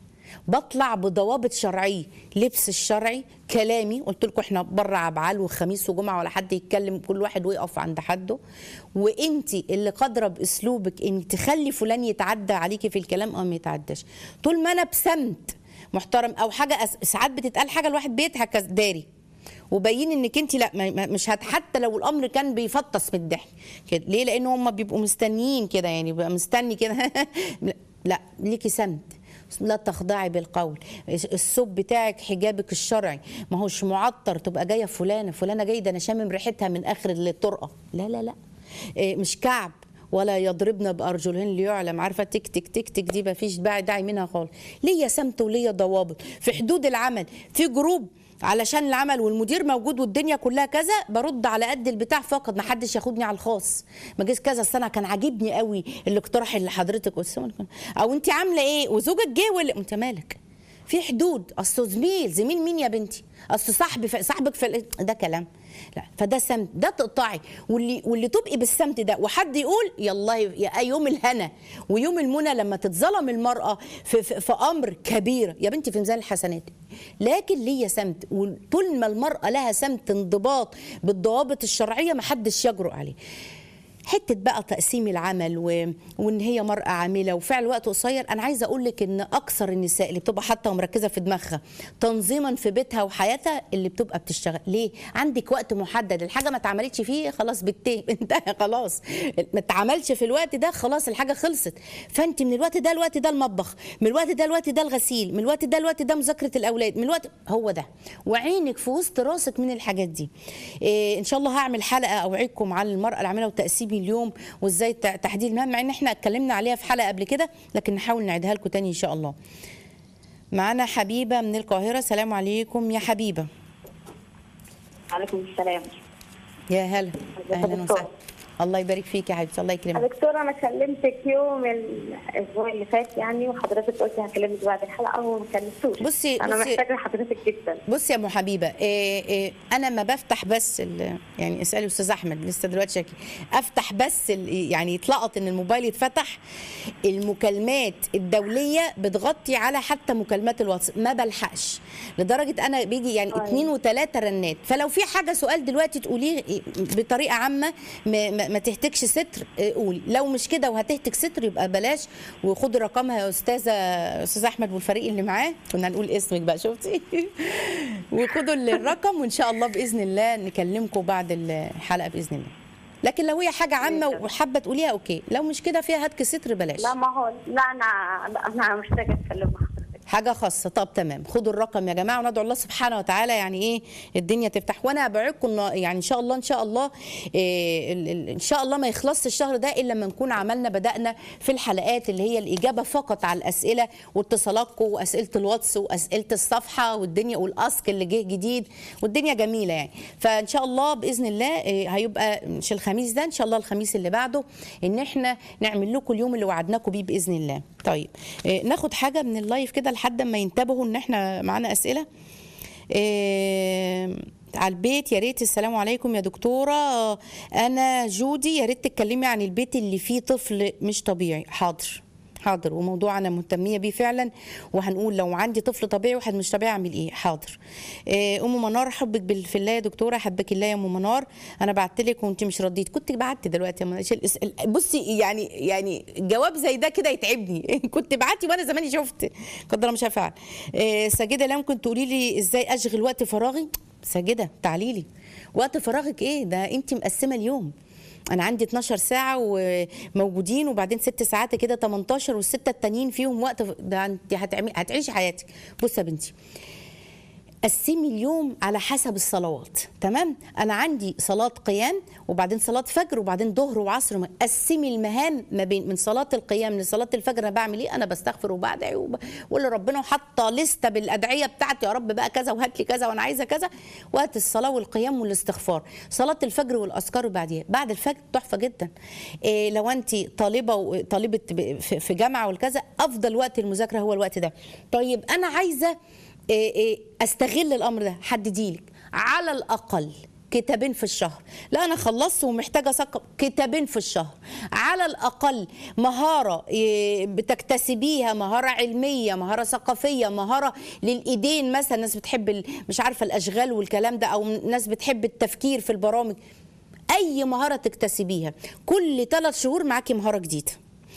بطلع بضوابط شرعيه لبس الشرعي كلامي قلت لكم احنا بره عبعال وخميس وجمعه ولا حد يتكلم كل واحد ويقف عند حده وانت اللي قادره باسلوبك ان تخلي فلان يتعدى عليكي في الكلام او ما يتعداش طول ما انا بسمت محترم او حاجه أس- ساعات بتتقال حاجه الواحد بيضحك داري وبين انك انت لا ما- ما- مش هت حتى لو الامر كان بيفطس من الضحك كده ليه لان هم بيبقوا مستنيين كده يعني بيبقى مستني كده لا ليكي سمت لا تخضعي بالقول الصوت بتاعك حجابك الشرعي ما هوش معطر تبقى جايه فلانه فلانه جايه ده انا شامم ريحتها من اخر الطرقه لا لا لا إيه، مش كعب ولا يضربن بارجلهن ليعلم عارفه تك تك تك تك دي ما فيش داعي داعي منها خالص ليا سمت وليا ضوابط في حدود العمل في جروب علشان العمل والمدير موجود والدنيا كلها كذا برد على قد البتاع فقط ما حدش ياخدني على الخاص ما جيش كذا السنه كان عاجبني قوي الاقتراح اللي حضرتك قلت او انت عامله ايه وزوجك جه ولا انت مالك في حدود اصل زميل زميل مين يا بنتي اصل صاحبي في صاحبك في ده كلام لا فده سمت ده تقطعي واللي واللي تبقي بالسمت ده وحد يقول يلا يا يوم الهنا ويوم المنى لما تتظلم المراه في, في, في امر كبير يا بنتي في ميزان الحسنات لكن ليا سمت وطول ما المراه لها سمت انضباط بالضوابط الشرعيه ما حدش يجرؤ عليه حته بقى تقسيم العمل و... وان هي مراه عامله وفعل وقت قصير انا عايزه اقول لك ان اكثر النساء اللي بتبقى حاطه ومركزه في دماغها تنظيما في بيتها وحياتها اللي بتبقى بتشتغل ليه عندك وقت محدد الحاجه ما اتعملتش فيه خلاص بتنتهي انتهى خلاص ما اتعملش في الوقت ده خلاص الحاجه خلصت فانت من الوقت ده الوقت ده المطبخ من الوقت ده الوقت ده الغسيل من الوقت ده الوقت ده مذاكره الاولاد من الوقت هو ده وعينك في وسط راسك من الحاجات دي إيه ان شاء الله هعمل حلقه اوعدكم على المراه العامله وتقسيم اليوم وازاي ت- تحديد المهام مع ان احنا اتكلمنا عليها في حلقه قبل كده لكن نحاول نعيدها لكم تاني ان شاء الله معانا حبيبه من القاهره سلام عليكم يا حبيبه عليكم السلام يا هلا يا اهلا دكتور. وسهلا الله يبارك فيك يا حبيبتي الله يكرمك دكتورة أنا كلمتك يوم الأسبوع اللي فات يعني وحضرتك قلتي هكلمك بعد الحلقة وما كلمتوش بصي- أنا بصي- محتاجة حضرتك جدا بصي يا ام حبيبه إيه إيه انا ما بفتح بس ال- يعني اسالي استاذ احمد لسه دلوقتي شاكي افتح بس ال- يعني يتلقط ان الموبايل يتفتح المكالمات الدوليه بتغطي على حتى مكالمات الواتس ما بلحقش لدرجه انا بيجي يعني أيوة. اتنين وتلاته رنات فلو في حاجه سؤال دلوقتي تقوليه بطريقه عامه ما, ما, ما تهتكش ستر إيه، قولي لو مش كده وهتهتك ستر يبقى بلاش وخد رقمها يا استاذه استاذ احمد والفريق اللي معاه كنا هنقول اسمك بقى شفتي وخدوا الرقم وان شاء الله باذن الله نكلمكم بعد الحلقه باذن الله لكن لو هي حاجه عامه وحابه تقوليها اوكي لو مش كده فيها هتك ستر بلاش لا ما هو لا أنا لا أنا محتاجة أتكلم مع حضرتك حاجه خاصه طب تمام خدوا الرقم يا جماعه وندعو الله سبحانه وتعالى يعني ايه الدنيا تفتح وانا ابعدكم إن- يعني ان شاء الله ان شاء الله إيه ال- ال- ان شاء الله ما يخلصش الشهر ده الا لما نكون عملنا بدانا في الحلقات اللي هي الاجابه فقط على الاسئله واتصالاتكم واسئله الواتس واسئله الصفحه والدنيا والاسك اللي جه جديد والدنيا جميله يعني فان شاء الله باذن الله إيه، هيبقى مش الخميس ده ان شاء الله الخميس اللي بعده ان احنا نعمل لكم اليوم اللي وعدناكم بيه باذن الله طيب إيه، ناخد حاجه من اللايف كده لحد ما ينتبهوا ان احنا معانا اسئله إيه، على البيت يا ريت السلام عليكم يا دكتوره انا جودي يا ريت تتكلمي عن البيت اللي فيه طفل مش طبيعي حاضر حاضر وموضوع انا مهتميه بيه فعلا وهنقول لو عندي طفل طبيعي وواحد مش طبيعي اعمل ايه حاضر إيه، ام منار حبك بال- في الله يا دكتوره حبك الله يا ام منار انا بعت لك وانت مش رديت كنت بعت دلوقتي يا منار شيل- اسأل- بصي يعني يعني جواب زي ده كده يتعبني كنت بعتي وانا زماني شفت قدر الله مش هفعل إيه، ساجده لا ممكن تقولي لي ازاي اشغل وقت فراغي ساجده تعالي لي وقت فراغك ايه ده انت مقسمه اليوم انا عندي 12 ساعه وموجودين وبعدين ست ساعات كده 18 والسته التانيين فيهم وقت ده انت هتعملي هتعيشي حياتك بصي يا بنتي قسمي اليوم على حسب الصلوات تمام انا عندي صلاه قيام وبعدين صلاه فجر وبعدين ظهر وعصر وم- قسمي المهام ما بين من صلاه القيام لصلاه الفجر انا بعمل ايه انا بستغفر وبدعي وب- واقول لربنا وحاطه لسته بالادعيه بتاعتي يا رب بقى كذا وهات لي كذا وانا عايزه كذا وقت الصلاه والقيام والاستغفار صلاه الفجر والاذكار بعديها بعد الفجر تحفه جدا إيه لو انت طالبه و- طالبه ب- في في جامعه والكذا افضل وقت المذاكره هو الوقت ده طيب انا عايزه إيه إيه استغل الامر ده حدديلك على الاقل كتابين في الشهر لا انا خلصت ومحتاجه اثقف كتابين في الشهر على الاقل مهاره إيه، بتكتسبيها مهاره علميه مهاره ثقافيه مهاره للايدين مثلا ناس بتحب ال- مش عارفه الاشغال والكلام ده او ناس بتحب التفكير في البرامج اي مهاره تكتسبيها كل ثلاث شهور معاكي مهاره جديده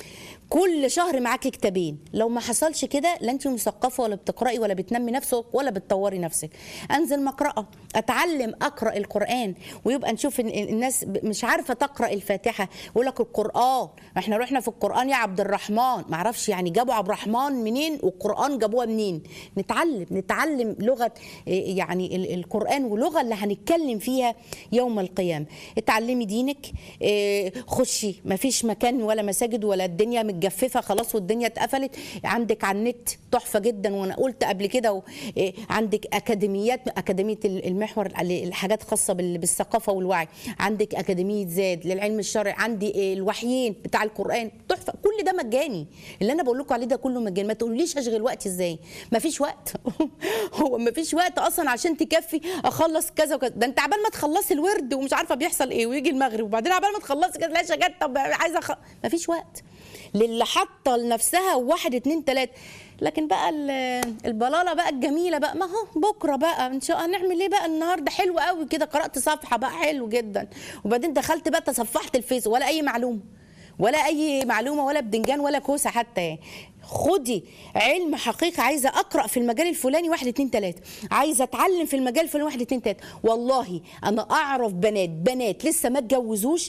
كل شهر معاكي كتابين لو ما حصلش كده لا انت مثقفه ولا بتقراي ولا بتنمي نفسك ولا بتطوري نفسك انزل مقرأة اتعلم اقرا القران ويبقى نشوف إن الناس ب- مش عارفه تقرا الفاتحه يقول لك القران احنا رحنا في القران يا عبد الرحمن ما اعرفش يعني جابوا عبد الرحمن منين والقران جابوها منين نتعلم نتعلم لغه إيه، يعني ال- القران ولغه اللي هنتكلم فيها يوم القيامه اتعلمي دينك إيه، خشي ما فيش مكان ولا مساجد ولا الدنيا متجففه خلاص والدنيا اتقفلت عندك على النت تحفه جدا وانا قلت قبل كده و- إيه، عندك اكاديميات اكاديميه ال- المحور ال- الحاجات خاصه بال- بالثقافه والوعي عندك اكاديميه زاد للعلم الشرعي عندي إيه، الوحيين بتاع القران تحفه كل ده مجاني اللي انا بقول لكم عليه ده كله مجاني ما تقوليش اشغل وقتي ازاي ما فيش وقت هو ما فيش وقت اصلا عشان تكفي اخلص كذا وكذا ده انت عبال ما تخلصي الورد ومش عارفه بيحصل ايه ويجي المغرب وبعدين عبال ما تخلصي كده تلاقي شجات طب عايزه أخ... ما فيش وقت للي حاطه لنفسها واحد اتنين تلاته لكن بقى ال- البلاله بقى الجميله بقى ما هو بكره بقى ان شاء الله هنعمل ايه بقى النهارده حلو قوي كده قرات صفحه بقى حلو جدا وبعدين دخلت بقى تصفحت الفيس ولا اي معلومه ولا اي معلومه ولا بدنجان ولا كوسه حتى يعني. خدي علم حقيقه عايزه اقرا في المجال الفلاني واحد اتنين تلاته عايزه اتعلم في المجال الفلاني واحد اتنين تلاته والله انا اعرف بنات بنات لسه ما اتجوزوش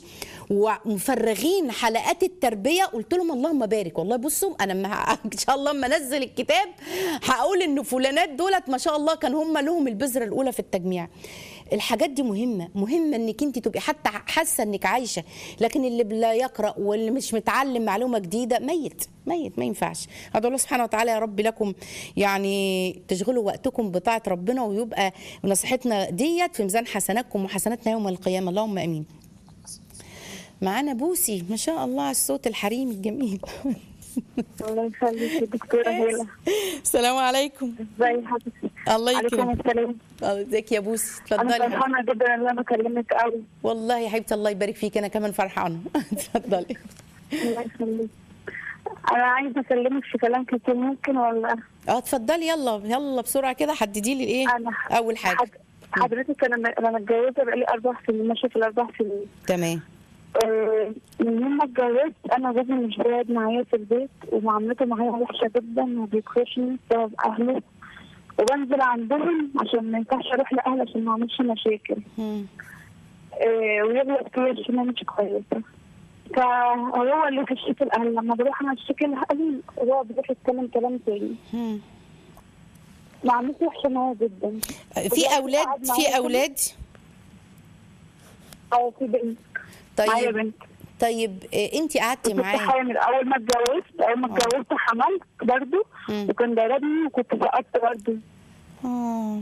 ومفرغين حلقات التربيه قلت لهم اللهم بارك والله بصوا انا ما ان شاء الله اما انزل الكتاب هقول ان فلانات دولت ما شاء الله كان هم لهم البذره الاولى في التجميع الحاجات دي مهمه مهمه انك انت تبقي حتى حاسه انك عايشه لكن اللي لا يقرا واللي مش متعلم معلومه جديده ميت ميت ما ينفعش ادعو الله سبحانه وتعالى يا رب لكم يعني تشغلوا وقتكم بطاعه ربنا ويبقى نصيحتنا ديت في ميزان حسناتكم وحسناتنا يوم القيامه اللهم امين معانا بوسي ما شاء الله على الصوت الحريم الجميل الله يخليك يا دكتورة هيلا السلام عليكم ازي حضرتك الله عليكم يكرمك السلام آه، ازيك يا بوسي انا اتفضلي فرحانة جدا ان انا بكلمك قوي والله يا حبيبتي الله يبارك فيك انا كمان فرحانه اتفضلي الله يخليك انا عايزة اكلمك في كلام كتير ممكن ولا اه اتفضلي يلا يلا بسرعه كده حددي لي الايه انا اول حاجه حد- حضرتك انا انا متجوزة بقالي اربع سنين ماشية في الاربع سنين تمام آه، من يوم ما اتجوزت انا جوزي مش قاعد معايا في البيت ومعاملته معايا وحشه جدا وبيكرشني بسبب اهله وبنزل عندهم عشان ما ينفعش اروح لاهلي عشان ما اعملش مشاكل مم. آه، ويغلط فيا عشان انا مش كويسه فهو اللي بيشتكي الاهل لما بروح انا اشتكي لاهلي هو بيروح يتكلم كلام تاني مم. معاملته وحشه معايا جدا في اولاد قاعد في معايا اولاد او في بنت معايا طيب بنت طيب انت قعدتي كنت معاه حامل اول ما اتجوزت اول ما اتجوزت حملت برضه مم. وكان ضربني وكنت سقطت برضه اه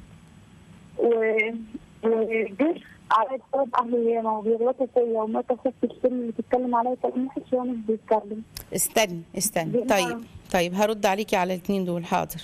و- وجه على بسبب اهلي ياما وبيغلطوا فيا ومرات اخوك في السن اللي بتتكلم عليا كلام وحش وهو مش بيتكلم استني استني دي طيب نعم. طيب هرد عليكي على الاثنين دول حاضر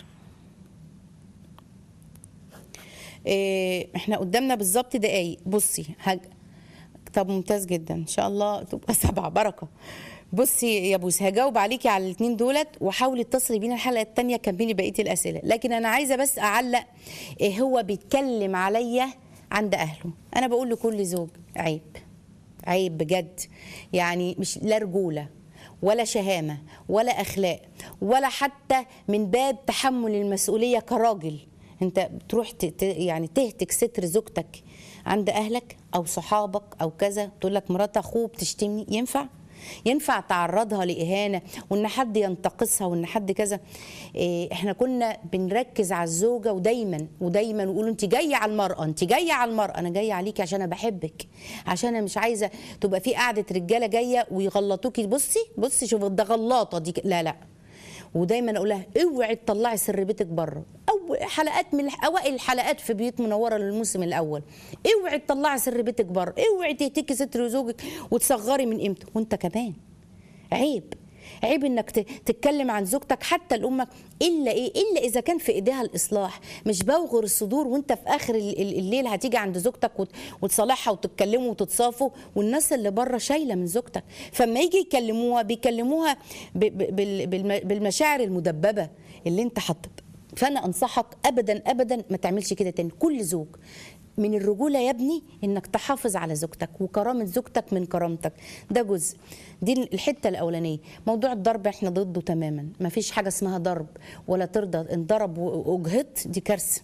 إيه احنا قدامنا بالظبط دقايق بصي هج... طب ممتاز جدا ان شاء الله تبقى سبعة بركه بصي يا بوس هجاوب عليكي على الاثنين دولت وحاولي اتصلي بينا الحلقه الثانيه كملي بقيه الاسئله لكن انا عايزه بس اعلق إيه هو بيتكلم عليا عند اهله انا بقول لكل زوج عيب عيب بجد يعني مش لا رجوله ولا شهامه ولا اخلاق ولا حتى من باب تحمل المسؤوليه كراجل انت بتروح ت- ت- يعني تهتك ستر زوجتك عند اهلك او صحابك او كذا تقول لك مرات اخوه بتشتمني ينفع ينفع تعرضها لإهانة وإن حد ينتقصها وإن حد كذا إيه، إحنا كنا بنركز على الزوجة ودايما ودايما ويقولوا أنت جاية على المرأة أنت جاية على المرأة أنا جاية عليكي عشان أنا بحبك عشان أنا مش عايزة تبقى في قعدة رجالة جاية ويغلطوكي بصي بصي شوف ده غلاطة دي ك- لا لا ودايما اقول لها اوعي تطلعي سر بيتك بره او حلقات من الح- اوائل الحلقات في بيوت منوره للموسم الاول اوعي تطلعي سر بيتك بره اوعي تهتكي ستر زوجك وتصغري من قيمته وانت كمان عيب عيب انك ت- تتكلم عن زوجتك حتى لامك الا ايه الا اذا كان في ايديها الاصلاح مش بوغر الصدور وانت في اخر ال- ال- الليل هتيجي عند زوجتك وت- وتصالحها وتتكلموا وتتصافوا والناس اللي بره شايله من زوجتك فما يجي يكلموها بيكلموها ب- ب- بال- بالم- بالمشاعر المدببه اللي انت حاطط فانا انصحك ابدا ابدا ما تعملش كده تاني كل زوج من الرجوله يا ابني انك تحافظ على زوجتك وكرامه زوجتك من كرامتك ده جزء دي الحته الاولانيه موضوع الضرب احنا ضده تماما ما فيش حاجه اسمها ضرب ولا ترضى ان ضرب واجهضت دي كارثه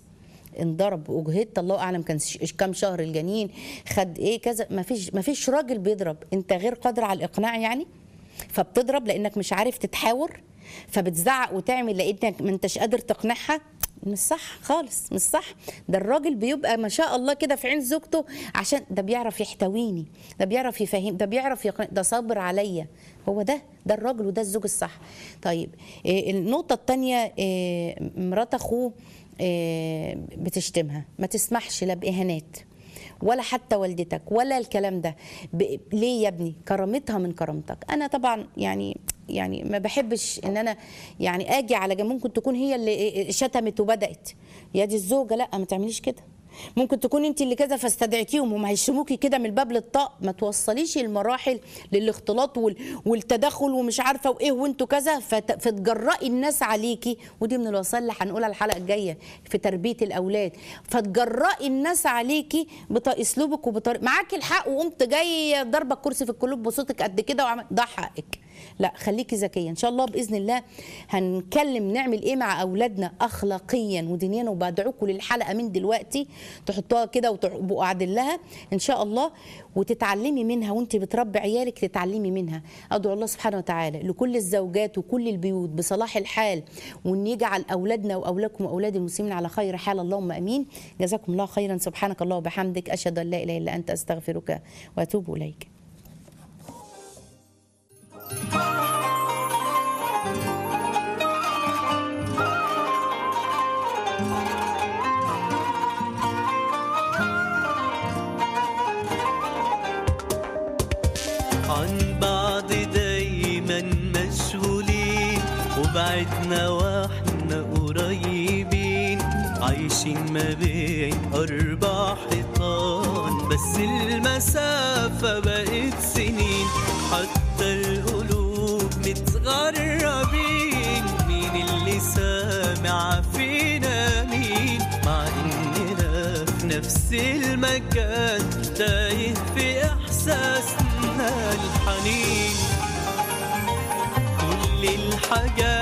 انضرب واجهدت الله اعلم كان ش- كام شهر الجنين خد ايه كذا ما فيش ما فيش راجل بيضرب انت غير قادر على الاقناع يعني فبتضرب لانك مش عارف تتحاور فبتزعق وتعمل لانك ما انتش قادر تقنعها مش صح خالص مش صح ده الراجل بيبقى ما شاء الله كده في عين زوجته عشان ده بيعرف يحتويني ده بيعرف يفهم ده بيعرف يقنع ده صابر عليا هو ده ده الراجل وده الزوج الصح طيب إيه النقطة الثانية إيه مرات اخوه إيه بتشتمها ما تسمحش لا بإهانات ولا حتى والدتك ولا الكلام ده ب... ليه يا ابني كرامتها من كرامتك انا طبعا يعني يعني ما بحبش ان انا يعني اجي على جنب ممكن تكون هي اللي شتمت وبدات يا دي الزوجه لا ما تعمليش كده ممكن تكون انت اللي كذا فاستدعيتيهم هم هيشتموكي كده من الباب للطاق ما توصليش المراحل للاختلاط وال... والتدخل ومش عارفه وايه وانتوا كذا فت... فتجرأي الناس عليكي ودي من الوصايا اللي هنقولها الحلقه الجايه في تربيه الاولاد فتجرأي الناس عليكي باسلوبك وبطريقه معاكي الحق وقمت جاي ضربه كرسي في القلوب بصوتك قد كده وعمل ده حقك لا خليكي ذكيه ان شاء الله باذن الله هنتكلم نعمل ايه مع اولادنا اخلاقيا ودينيا وبدعوكم للحلقه من دلوقتي تحطوها كده وتبقوا قاعدين لها ان شاء الله وتتعلمي منها وانت بتربي عيالك تتعلمي منها ادعو الله سبحانه وتعالى لكل الزوجات وكل البيوت بصلاح الحال وان يجعل اولادنا واولادكم واولاد المسلمين على خير حال اللهم امين جزاكم الله خيرا سبحانك الله وبحمدك اشهد ان لا اله الا انت استغفرك واتوب اليك عن بعض دايما مشغولين وبعدنا واحنا قريبين عايشين ما بين أربع حيطان بس المسافة بقت سنين حتى القلوب متغربين مين اللي سامع فينا مين مع إننا في نفس المكان تايه في إحساسنا الحنين كل الحاجات